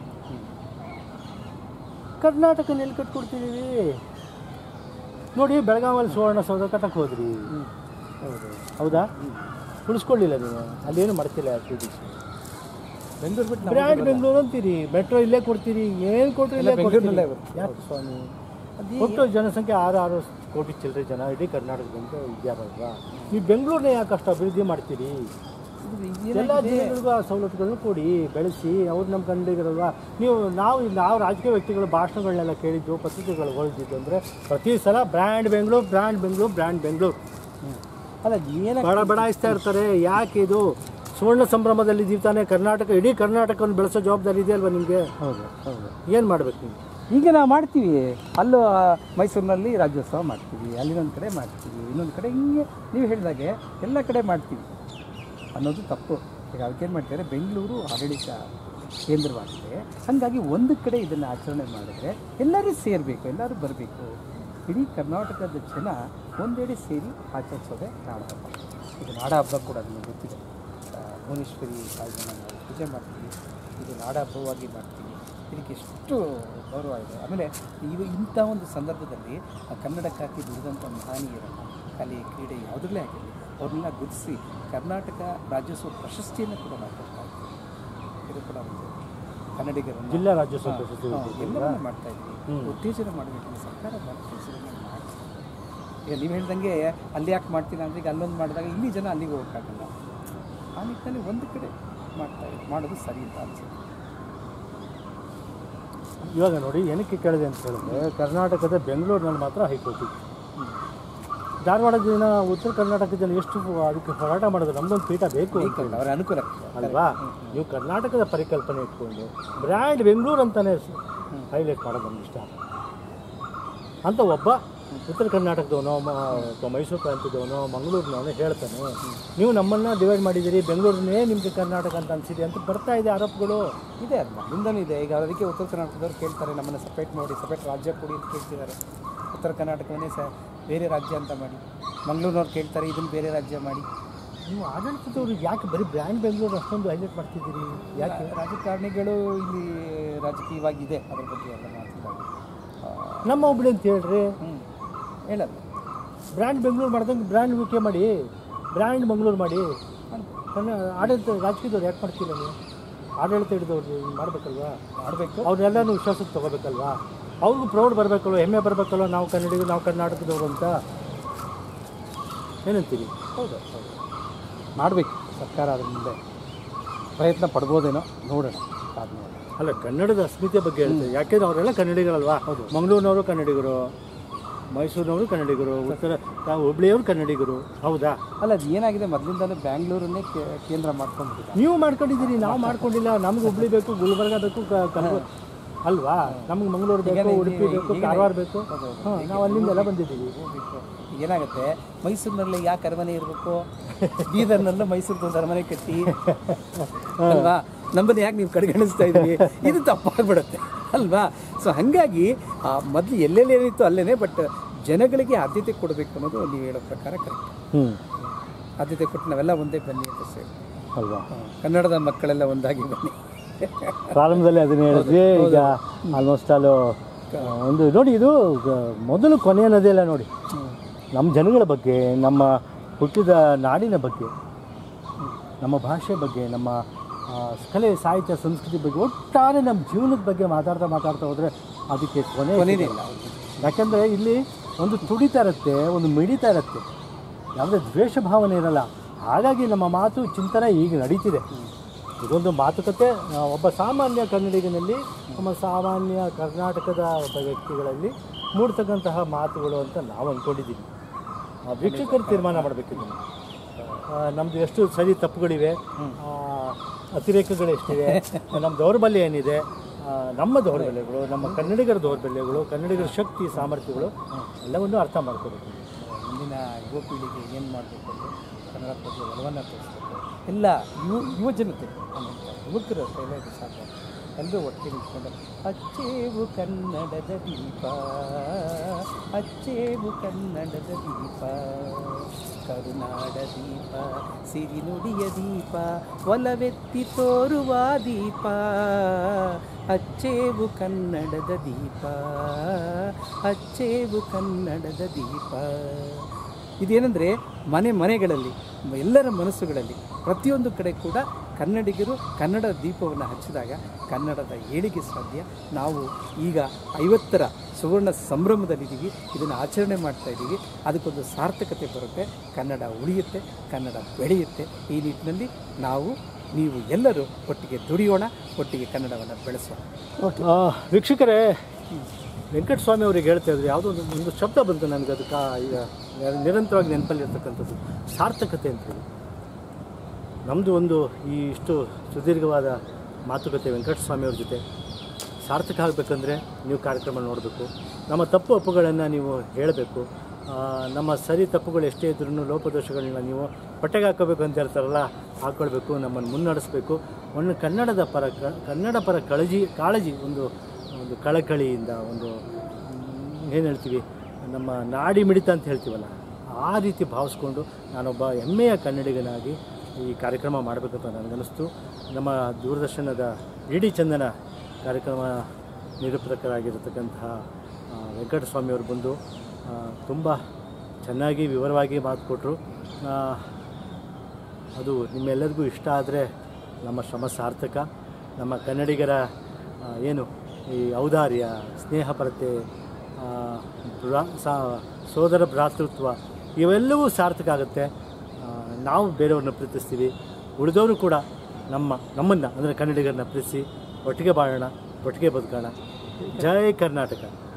ಕರ್ನಾಟಕ ಎಲ್ಲಿ ಕಟ್ಕೊಡ್ತಿದ್ದೀವಿ ನೋಡಿ ಬೆಳಗಾವಲ್ಲಿ ಸುವರ್ಣಸೌಧ ಕಟ್ಟಕ್ಕೆ ಹೋದ್ರಿ ಹೌದು ಹೌದಾ ಉಳಿಸ್ಕೊಳ್ಳಿಲ್ಲ ನೀವು ಅಲ್ಲೇನು ಮಾಡ್ತಿಲ್ಲ ಆಕ್ಟಿವಿಟೀಸ್ ಬೆಂಗಳೂರು ಬಿಟ್ಟು ನಾವು ಬ್ರ್ಯಾಂಡ್ ಬೆಂಗಳೂರು ಅಂತೀರಿ ಮೆಟ್ರೋ ಇಲ್ಲೇ ಕೊಡ್ತೀರಿ ಏನು ಕೊಟ್ಟರು ಇಲ್ಲೇ ಬೆಂಗಳೂರಲ್ಲೇ ಕೊಡ್ತೀರಿ. ಯಾಕೆ ಸ್ವಾಮಿ ಒಟ್ಟು ಜನಸಂಖ್ಯೆ ಆರು ಆರು ಕೋಟಿ ಚಿಲ್ಲರೆ ಜನ ಇಡೀ ಕರ್ನಾಟಕದಂತ ಇದ್ದಾರಲ್ವಾ ನೀವು ಬೆಂಗಳೂರನ್ನ ಯಾಕೆ ಅಷ್ಟು ಅಭಿವೃದ್ಧಿ ಮಾಡ್ತೀರಿ ಎಲ್ಲ ಜಿಲ್ಲೆಗಳಿಗೂ ಆ ಸವಲತ್ತುಗಳನ್ನು ಕೊಡಿ ಬೆಳೆಸಿ ಅವ್ರು ನಮ್ಮ ಕನ್ನಡಿಗರಲ್ವಾ ನೀವು ನಾವು ನಾವು ರಾಜಕೀಯ ವ್ಯಕ್ತಿಗಳ ಭಾಷಣಗಳನ್ನೆಲ್ಲ ಕೇಳಿದ್ದು ಪತ್ರಿಕೆಗಳು ಓದಿದ್ದು ಅಂದರೆ ಪ್ರತಿ ಸಲ brand Bengaluru brand Bengaluru brand Bengaluru ಅಲ್ಲ ಏನ ಬಡ ಬಡಾಯಿಸ್ತಾ ಇರ್ತಾರೆ ಯಾಕೆ ಇದು ಸುವರ್ಣ ಸಂಭ್ರಮದಲ್ಲಿ ತಾನೇ ಕರ್ನಾಟಕ ಇಡೀ ಕರ್ನಾಟಕವನ್ನು ಬೆಳೆಸೋ ಜವಾಬ್ದಾರಿ ಇದೆ ಅಲ್ವಾ ನಿಮಗೆ ಹೌದು ಹೌದು ಏನು ಮಾಡ್ಬೇಕು ನೀವು ಈಗ ನಾವು ಮಾಡ್ತೀವಿ ಅಲ್ಲೂ ಆ, ಮೈಸೂರಿನಲ್ಲಿ ರಾಜ್ಯೋತ್ಸವ ಮಾಡ್ತೀವಿ ಅಲ್ಲಿನೊಂದು ಕಡೆ ಮಾಡ್ತೀವಿ ಇನ್ನೊಂದು ಕಡೆ ಹಿಂಗೆ ನೀವು ಹೇಳಿದಾಗೆ ಎಲ್ಲ ಕಡೆ ಮಾಡ್ತೀವಿ ಅನ್ನೋದು ತಪ್ಪು ಈಗ ಅದಕ್ಕೇನು ಮಾಡ್ತಾರೆ ಬೆಂಗಳೂರು ಆಡಳಿತ ಕೇಂದ್ರವಾಗಿದೆ ಹಾಗಾಗಿ ಒಂದು ಕಡೆ ಇದನ್ನು ಆಚರಣೆ ಮಾಡಿದ್ರೆ ಎಲ್ಲರೂ ಸೇರಬೇಕು ಎಲ್ಲರೂ ಬರಬೇಕು ಇಡೀ ಕರ್ನಾಟಕದ ಜನ ಒಂದೆಡೆ ಸೇರಿ ಆಚರಿಸೋದೇ ನಾಡ ಹಬ್ಬ ಇದು ನಾಡ ಹಬ್ಬ ಕೂಡ ನಿಮಗೆ ಗೊತ್ತಿದೆ ಆ, ಭುವನೇಶ್ವರಿ ತಾಯಿನ ನಾವು ಪೂಜೆ ಮಾಡ್ತೀವಿ ಇದು ನಾಡ ಹಬ್ಬವಾಗಿ ಮಾಡ್ತೀವಿ ಇದಕ್ಕೆ ಎಷ್ಟು ಗೌರವ ಇದೆ ಆಮೇಲೆ ಇದು ಇಂಥ ಒಂದು ಸಂದರ್ಭದಲ್ಲಿ ಆ ಕನ್ನಡಕ್ಕಾಗಿ ದುಡಿದಂಥ ಮಹನೀಯರನ್ನು ಕಲೆ ಕ್ರೀಡೆ ಯಾವುದರಲ್ಲೇ ಆಗಿರಲಿ ಅವ್ರನ್ನೆಲ್ಲ ಗುರುತಿಸಿ ಕರ್ನಾಟಕ ರಾಜ್ಯೋತ್ಸವ ಪ್ರಶಸ್ತಿಯನ್ನು ಕೂಡ ನಾವು ಕೊಡ್ತಾ ಇದ್ದೀವಿ ಇದು ಕೂಡ ಒಂದು ಕನ್ನಡಿಗರನ್ನು ಜಿಲ್ಲಾ ರಾಜ್ಯೋತ್ಸವ ಹಾ, ಪ್ರಶಸ್ತಿ ಹಾ, ಕೊಡ್ತಿದ್ದೀರಾ? ಎಲ್ಲವನ್ನೂ ಮಾಡ್ತಾ ಇದ್ದೀವಿ ಉತ್ತೇಜನ ಮಾಡಬೇಕಂತ ಸರ್ಕಾರ ಮಾಡಿ ಕೆಲಸಗಳನ್ನ ಮಾಡಿಸ್ತಾರೆ ಈಗ ನೀವು ಹೇಳ್ದಂಗೆ ಅಲ್ಲಿ ಯಾಕೆ ಮಾಡ್ತೀರಾ ಅಂದರೆ ಈಗ ಅಲ್ಲೊಂದು ಮಾಡಿದಾಗ ಇಲ್ಲಿ ಜನ ಅಲ್ಲಿಗೆ ಹೋಗೋಕ್ಕಾಗಲ್ಲ ಆ ನಿಟ್ಟಿನಲ್ಲಿ ಒಂದು ಕಡೆ ಮಾಡ್ತಾ ಮಾಡೋದು ಸರಿ ಅಂತ ಅನ್ಸುತ್ತೆ ಇವಾಗ ನೋಡಿ ಏನಕ್ಕೆ ಕೇಳಿದೆ ಅಂತ ಹೇಳಿದ್ರೆ ಕರ್ನಾಟಕದ ಬೆಂಗಳೂರಿನಲ್ಲಿ ಮಾತ್ರ ಹೈಕೋರ್ಟ್ ಇತ್ತು ಧಾರವಾಡದ ಜನ ಉತ್ತರ ಕರ್ನಾಟಕದ ಜನ ಎಷ್ಟು ಅದಕ್ಕೆ ಹೋರಾಟ ಮಾಡೋದು ನಮ್ಗೊಂದು ಪೀಠ ಬೇಕು ಅಂತ ಹೇಳಿ. ಅವರ ಅನುಕೂಲ ಅಲ್ವಾ ನೀವು ಕರ್ನಾಟಕದ ಪರಿಕಲ್ಪನೆ ಇಟ್ಕೊಂಡು ಬ್ರ್ಯಾಂಡ್ ಬೆಂಗಳೂರು ಅಂತಾನೆ ಹೈಲೈಟ್ ಮಾಡೋದು ನಮ್ಗೆ ಇಷ್ಟ ಅಂತ ಒಬ್ಬ ಉತ್ತರ ಕರ್ನಾಟಕದವನೋ ಮ- ಅಥವಾ ಮೈಸೂರು ಪ್ರಾಂತ್ಯದವನೋ ಮಂಗಳೂರಿನವನೋ ಹೇಳ್ತಾನೆ ನೀವು ನಮ್ಮನ್ನು ಡಿವೈಡ್ ಮಾಡಿದ್ದೀರಿ ಬೆಂಗಳೂರನ್ನೇ ನಿಮಗೆ ಕರ್ನಾಟಕ ಅಂತ ಅನಿಸಿದೆ ಅಂತ ಬರ್ತಾ ಇದೆ ಆರೋಪಗಳು ಇದೆ ಅದು ಮೊದಲಿಂದನೂ ಇದೆ ಈಗ ಅದಕ್ಕೆ ಉತ್ತರ ಕರ್ನಾಟಕದವ್ರು ಕೇಳ್ತಾರೆ ನಮ್ಮನ್ನು ಸಪ್ರೇಟ್ ಮಾಡಿ ಸಪ್ರೇಟ್ ರಾಜ್ಯ ಕೊಡಿ ಅಂತ ಕೇಳ್ತಿದ್ದಾರೆ ಉತ್ತರ ಕರ್ನಾಟಕವನ್ನೇ ಸ ಬೇರೆ ರಾಜ್ಯ ಅಂತ ಮಾಡಿ ಮಂಗಳೂರಿನವ್ರು ಕೇಳ್ತಾರೆ ಇದನ್ನು ಬೇರೆ ರಾಜ್ಯ ಮಾಡಿ ನೀವು ಆಡಳಿತದವರು ಯಾಕೆ ಬರೀ ಬ್ರ್ಯಾಂಡ್ ಬೆಂಗಳೂರು ಅಷ್ಟೊಂದು ಹೈಲೈಟ್ ಮಾಡ್ತಿದ್ದೀರಿ ಯಾಕೆ ರಾಜಕಾರಣಿಗಳು ಇಲ್ಲಿ ರಾಜಕೀಯವಾಗಿದೆ ಅದ್ರ ಬಗ್ಗೆ ಎಲ್ಲ ಮಾತಾಡೋದು ನಮ್ಮ ಒಬ್ಬಳಿ ಅಂತ ಹೇಳ್ರಿ ಹ್ಞೂ ಹೇಳಲ್ಲ ಬ್ರ್ಯಾಂಡ್ ಬೆಂಗಳೂರು ಮಾಡ್ದಂಗೆ ಬ್ರ್ಯಾಂಡ್ ಕೆ ಮಾಡಿ ಬ್ರ್ಯಾಂಡ್ ಮಂಗಳೂರು ಮಾಡಿ ಕನ್ನ ಆಡಳಿತ ರಾಜಕೀಯದವ್ರು ಯಾಕೆ ಮಾಡ್ತಿಲ್ಲ ನೀವು ಆಡಳಿತ ಹಿಡಿದವ್ರು ಮಾಡಬೇಕಲ್ವಾ ಮಾಡಬೇಕು ಅವ್ರನ್ನೆಲ್ಲನೂ ವಿಶ್ವಾಸಕ್ಕೆ ತೊಗೋಬೇಕಲ್ವಾ ಅವ್ರಿಗೂ ಪ್ರೌಡ್ ಬರಬೇಕಲ್ವ ಹೆಮ್ಮೆ ಬರಬೇಕಲ್ವ ನಾವು ಕನ್ನಡಿಗರು ನಾವು ಕರ್ನಾಟಕದವರು ಅಂತ ಏನಂತೀರಿ ಹೌದು ಹೌದು ಮಾಡಬೇಕು ಸರ್ಕಾರ ಅದ್ರ ಮುಂದೆ ಪ್ರಯತ್ನ ಪಡ್ಬೋದೇನೋ ನೋಡೋಣ ಆದ್ಮೇಲೆ ಅಲ್ಲ ಕನ್ನಡದ ಅಸ್ಮಿತೆ ಬಗ್ಗೆ ಹೇಳ್ತಾರೆ ಯಾಕೆಂದ್ರೆ ಅವರೆಲ್ಲ ಕನ್ನಡಿಗರಲ್ವಾ ಹೌದು. ಮಂಗಳೂರಿನವರು ಕನ್ನಡಿಗರು ಮೈಸೂರಿನವರು ಕನ್ನಡಿಗರು ಉತ್ತರ ತಾವು ಹುಬ್ಳಿಯವರು ಕನ್ನಡಿಗರು ಹೌದಾ ಅಲ್ಲ ಅದು ಏನಾಗಿದೆ ಮೊದಲಿಂದಲೂ ಬ್ಯಾಂಗ್ಳೂರನ್ನೇ ಕೇ- ಕೇಂದ್ರ ಮಾಡ್ಕೊಂಡ್ಬಿಟ್ಟಿದ್ದಾರೆ ನೀವು ಮಾಡ್ಕೊಂಡಿದ್ದೀರಿ ನಾವು ಮಾಡ್ಕೊಂಡಿಲ್ಲ ನಮ್ಗೆ ಹುಬ್ಳಿ ಬೇಕು ಗುಲ್ಬರ್ಗ ಬೇಕು ಕ- ಕನಕ- ಅಲ್ವಾ ನಮ್ಗೆ ಮಂಗಳೂರು ಬೇಕು ಈಗನೇ ಉಡುಪಿ ಈಗ- ಬೇಕು ಈಗನೇ- ಕಾರವಾರ ಬೇಕು ಹೌದು, ಹೌದು. ಹಾಂ ನಾವು ಅಲ್ಲಿಂದೆಲ್ಲ ಬಂದಿದ್ದೀವಿ ಹೋಗ್ಬೇಕು ಈಗ ಏನಾಗುತ್ತೆ ಮೈಸೂರಿನಲ್ಲಿ ಯಾಕೆ ಅರಮನೆ ಇರಬೇಕು ಬೀದರ್ನಲ್ಲೂ ಮೈಸೂರಿಗೆ ಒಂದು ಅರಮನೆ ಕಟ್ಟಿ ಅಲ್ವಾ ನಮ್ಮನ್ನ ಯಾಕೆ ನೀವು ಕಡೆಗಣಿಸ್ತಾ ಇದ್ವಿ ಇದು ತಪ್ಪಾಗ್ಬಿಡುತ್ತೆ ಅಲ್ವಾ ಸೊ ಹಾಗಾಗಿ ಮೊದಲು ಎಲ್ಲೆಲ್ಲಿ ಏನಿತ್ತು ಅಲ್ಲೇನೆ ಬಟ್ ಜನಗಳಿಗೆ ಆದ್ಯತೆ ಕೊಡಬೇಕು ಅನ್ನೋದು ನೀವು ಹೇಳೋ ಪ್ರಕಾರ ಕರೆಕ್ಟ್ ಹ್ಞೂ ಆದ್ಯತೆ ಕೊಟ್ಟು ನಾವೆಲ್ಲ ಒಂದೇ ಬನ್ನಿ ಅಂತ ಸೇರಿ ಅಲ್ವಾ ಕನ್ನಡದ ಮಕ್ಕಳೆಲ್ಲ ಒಂದಾಗಿ ಬನ್ನಿ ಪ್ರಾರಂಭದಲ್ಲಿ ಅದನ್ನ ಹೇಳಿದ್ವಿ ಈಗ ಆಲ್ಮೋಸ್ಟ್ ಅಲ್ಲೂ ಒಂದು ನೋಡಿ ಇದು ಗ- ಮೊದಲು ಕೊನೆಯ ನದಿಯಲ್ಲ ನೋಡಿ ನಮ್ಮ ಜನಗಳ ಬಗ್ಗೆ ನಮ್ಮ ಹುಟ್ಟಿದ ನಾಡಿನ ಬಗ್ಗೆ ನಮ್ಮ ಭಾಷೆ ಬಗ್ಗೆ ನಮ್ಮ ಆ, ಕಲೆ ಸಾಹಿತ್ಯ ಸಂಸ್ಕೃತಿ ಬಗ್ಗೆ ಒಟ್ಟಾರೆ ನಮ್ಮ ಜೀವನದ ಬಗ್ಗೆ ಮಾತಾಡ್ತಾ ಮಾತಾಡ್ತಾ ಹೋದರೆ ಅದಕ್ಕೆ ಕೊನೆ ಕೊನೆನೇ ಇಲ್ಲ ಯಾಕಂದರೆ ಇಲ್ಲಿ ಒಂದು ತುಡಿತಾ ಇರುತ್ತೆ ಒಂದು ಮಿಡಿತಾ ಇರುತ್ತೆ ಯಾವುದೇ ದ್ವೇಷ ಭಾವನೆ ಇರಲ್ಲ ಹಾಗಾಗಿ ನಮ್ಮ ಮಾತು ಚಿಂತನೆ ಈಗ ನಡೀತಿದೆ ಇದೊಂದು ಮಾತುಕತೆ ಆ, ಒಬ್ಬ ಸಾಮಾನ್ಯ ಕನ್ನಡಿಗನಲ್ಲಿ ನಮ್ಮ ಸಾಮಾನ್ಯ ಕರ್ನಾಟಕದ ಒಬ್ಬ ವ್ಯಕ್ತಿಗಳಲ್ಲಿ ಮೂಡ್ತಕ್ಕಂತಹ ಮಾತುಗಳು ಅಂತ ನಾವು ಅಂದ್ಕೊಂಡಿದ್ದೀವಿ ಆ, ವೀಕ್ಷಕರು ತೀರ್ಮಾನ ಮಾಡಬೇಕು ಇದನ್ನು ನಮ್ಮದು ಎಷ್ಟು ಸರಿ ತಪ್ಪುಗಳಿವೆ ಆ, ಅತಿರೇಕಗಳು ಎಷ್ಟಿವೆ ನಮ್ಮ ದೌರ್ಬಲ್ಯ ಏನಿದೆ ಆ, ನಮ್ಮ ದೌರ್ಬಲ್ಯಗಳು ನಮ್ಮ ಕನ್ನಡಿಗರ ದೌರ್ಬಲ್ಯಗಳು ಕನ್ನಡಿಗರ ಶಕ್ತಿ ಸಾಮರ್ಥ್ಯಗಳು ಎಲ್ಲವನ್ನೂ ಅರ್ಥ ಮಾಡ್ಕೋಬೇಕು ಮುಂದಿನ ಯುವ ಪೀಳಿಗೆ ಏನು ಮಾಡಬೇಕು ಅಂದರೆ ಕನ್ನಡ ಬಗ್ಗೆ ಒಲವನ್ನು ತೋರಿಸ್ಬೇಕು ಎಲ್ಲ ಯುವ ಯುವ ಜನತೆ ಆಮೇಲೆ ಯುವಕರು ಅಷ್ಟೇ ಇದು ಸಾಕು ಎಲ್ಲರೂ ಒಟ್ಟಿಗೆ ನಿಂತ್ಕೊಂಡು ಅಚ್ಚೇವು ಕನ್ನಡದ ದೀಪ ಅಚ್ಚೇವು ಕನ್ನಡದ ದೀಪ ಕರುನಾಡ ದೀಪ ಸಿರಿನುಡಿಯ ದೀಪ ಒಲವೆತ್ತಿ ತೋರುವ ದೀಪ ಅಚ್ಚೇವು ಕನ್ನಡದ ದೀಪ ಅಚ್ಚೇವು ಕನ್ನಡದ ದೀಪ ಇದೇನೆಂದರೆ ಮನೆ ಮನೆಗಳಲ್ಲಿ ಎಲ್ಲರ ಮನಸ್ಸುಗಳಲ್ಲಿ ಪ್ರತಿಯೊಂದು ಕಡೆ ಕೂಡ ಕನ್ನಡಿಗರು ಕನ್ನಡ ದೀಪವನ್ನು ಹಚ್ಚಿದಾಗ ಕನ್ನಡದ ಏಳಿಗೆ ಸಾಧ್ಯ ನಾವು ಈಗ ಐವತ್ತರ ಸುವರ್ಣ ಸಂಭ್ರಮದಲ್ಲಿದ್ದೀವಿ ಇದನ್ನು ಆಚರಣೆ ಮಾಡ್ತಾ ಇದ್ದೀವಿ ಅದಕ್ಕೊಂದು ಸಾರ್ಥಕತೆ ಬರುತ್ತೆ ಕನ್ನಡ ಉಳಿಯುತ್ತೆ ಕನ್ನಡ ಬೆಳೆಯುತ್ತೆ ಈ ನಿಟ್ಟಿನಲ್ಲಿ ನಾವು ನೀವು ಎಲ್ಲರೂ ಒಟ್ಟಿಗೆ ದುಡಿಯೋಣ ಒಟ್ಟಿಗೆ ಕನ್ನಡವನ್ನು ಬೆಳೆಸೋಣ ಆ, ವೀಕ್ಷಕರೇ ವೆಂಕಟಸ್ವಾಮಿ ಅವರಿಗೆ ಹೇಳ್ತಾ ಇದ್ರು ಯಾವುದೋ ಒಂದು ಒಂದು ಶಬ್ದ ಬಂತು ನನಗೆ ಅದಕ್ಕೆ ಈಗ ನಿರಂತರವಾಗಿ ನೆನಪಲ್ಲಿರ್ತಕ್ಕಂಥದ್ದು ಸಾರ್ಥಕತೆ ಅಂತೇಳಿ ನಮ್ಮದು ಒಂದು ಈ ಇಷ್ಟು ಸುದೀರ್ಘವಾದ ಮಾತುಕತೆ ವೆಂಕಟಸ್ವಾಮಿ ಅವ್ರ ಜೊತೆ ಸಾರ್ಥಕ ಆಗಬೇಕಂದ್ರೆ ನೀವು ಕಾರ್ಯಕ್ರಮ ನೋಡಬೇಕು ನಮ್ಮ ತಪ್ಪು ಅಪ್ಪುಗಳನ್ನು ನೀವು ಹೇಳಬೇಕು ನಮ್ಮ ಸರಿ ತಪ್ಪುಗಳು ಎಷ್ಟೇ ಇದ್ರೂ ಲೋಪದೋಷಗಳನ್ನ ನೀವು ಹೊಟ್ಟೆಗೆ ಹಾಕೋಬೇಕು ಅಂತ ಹೇಳ್ತಾರಲ್ಲ ಹಾಕ್ಕೊಳ್ಬೇಕು ನಮ್ಮನ್ನು ಮುನ್ನಡೆಸಬೇಕು ಒಂದು ಕನ್ನಡದ ಪರ ಕ- ಕನ್ನಡ ಪರ ಕಳಜಿ ಕಾಳಜಿ ಒಂದು ಒಂದು ಕಳಕಳಿಯಿಂದ ಒಂದು ಏನು ಹೇಳ್ತೀವಿ ನಮ್ಮ ನಾಡಿ ಮಿಡಿತ ಅಂತ ಹೇಳ್ತೀವಲ್ಲ ಆ ರೀತಿ ಭಾವಿಸ್ಕೊಂಡು ನಾನೊಬ್ಬ ಹೆಮ್ಮೆಯ ಕನ್ನಡಿಗನಾಗಿ ಈ ಕಾರ್ಯಕ್ರಮ ಮಾಡಬೇಕಂತ ನನಗನ್ನಿಸ್ತು ನಮ್ಮ ದೂರದರ್ಶನದ ಇಡೀ ಚಂದನ ಕಾರ್ಯಕ್ರಮ ನಿರೂಪಕರಾಗಿರತಕ್ಕಂತಹ ಆ, ವೆಂಕಟಸ್ವಾಮಿಯವರು ಬಂದು ತುಂಬ ಚೆನ್ನಾಗಿ ವಿವರವಾಗಿ ಮಾತು ಕೊಟ್ಟರು ಅದು ನಿಮ್ಮೆಲ್ಲರಿಗೂ ಇಷ್ಟ ಆದರೆ ನಮ್ಮ ಶ್ರಮ ಸಾರ್ಥಕ ನಮ್ಮ ಕನ್ನಡಿಗರ ಆ, ಏನು ಈ ಔದಾರ್ಯ ಸ್ನೇಹಪರತೆ ಆ, ಬ್ರಾ ಸಾ ಸೋದರ ಭ್ರಾತೃತ್ವ ಇವೆಲ್ಲವೂ ಸಾರ್ಥಕ ಆಗುತ್ತೆ ಆ, ನಾವು ಬೇರೆಯವ್ರನ್ನ ಪ್ರೀತಿಸ್ತೀವಿ ಉಳಿದವರು ಕೂಡ ನಮ್ಮ ನಮ್ಮನ್ನು ಅಂದರೆ ಕನ್ನಡಿಗರನ್ನ ಪ್ರೀತಿಸಿ ಒಟ್ಟಿಗೆ ಬಾಳೋಣ ಒಟ್ಟಿಗೆ ಬದುಕೋಣ ಜೈ ಕರ್ನಾಟಕ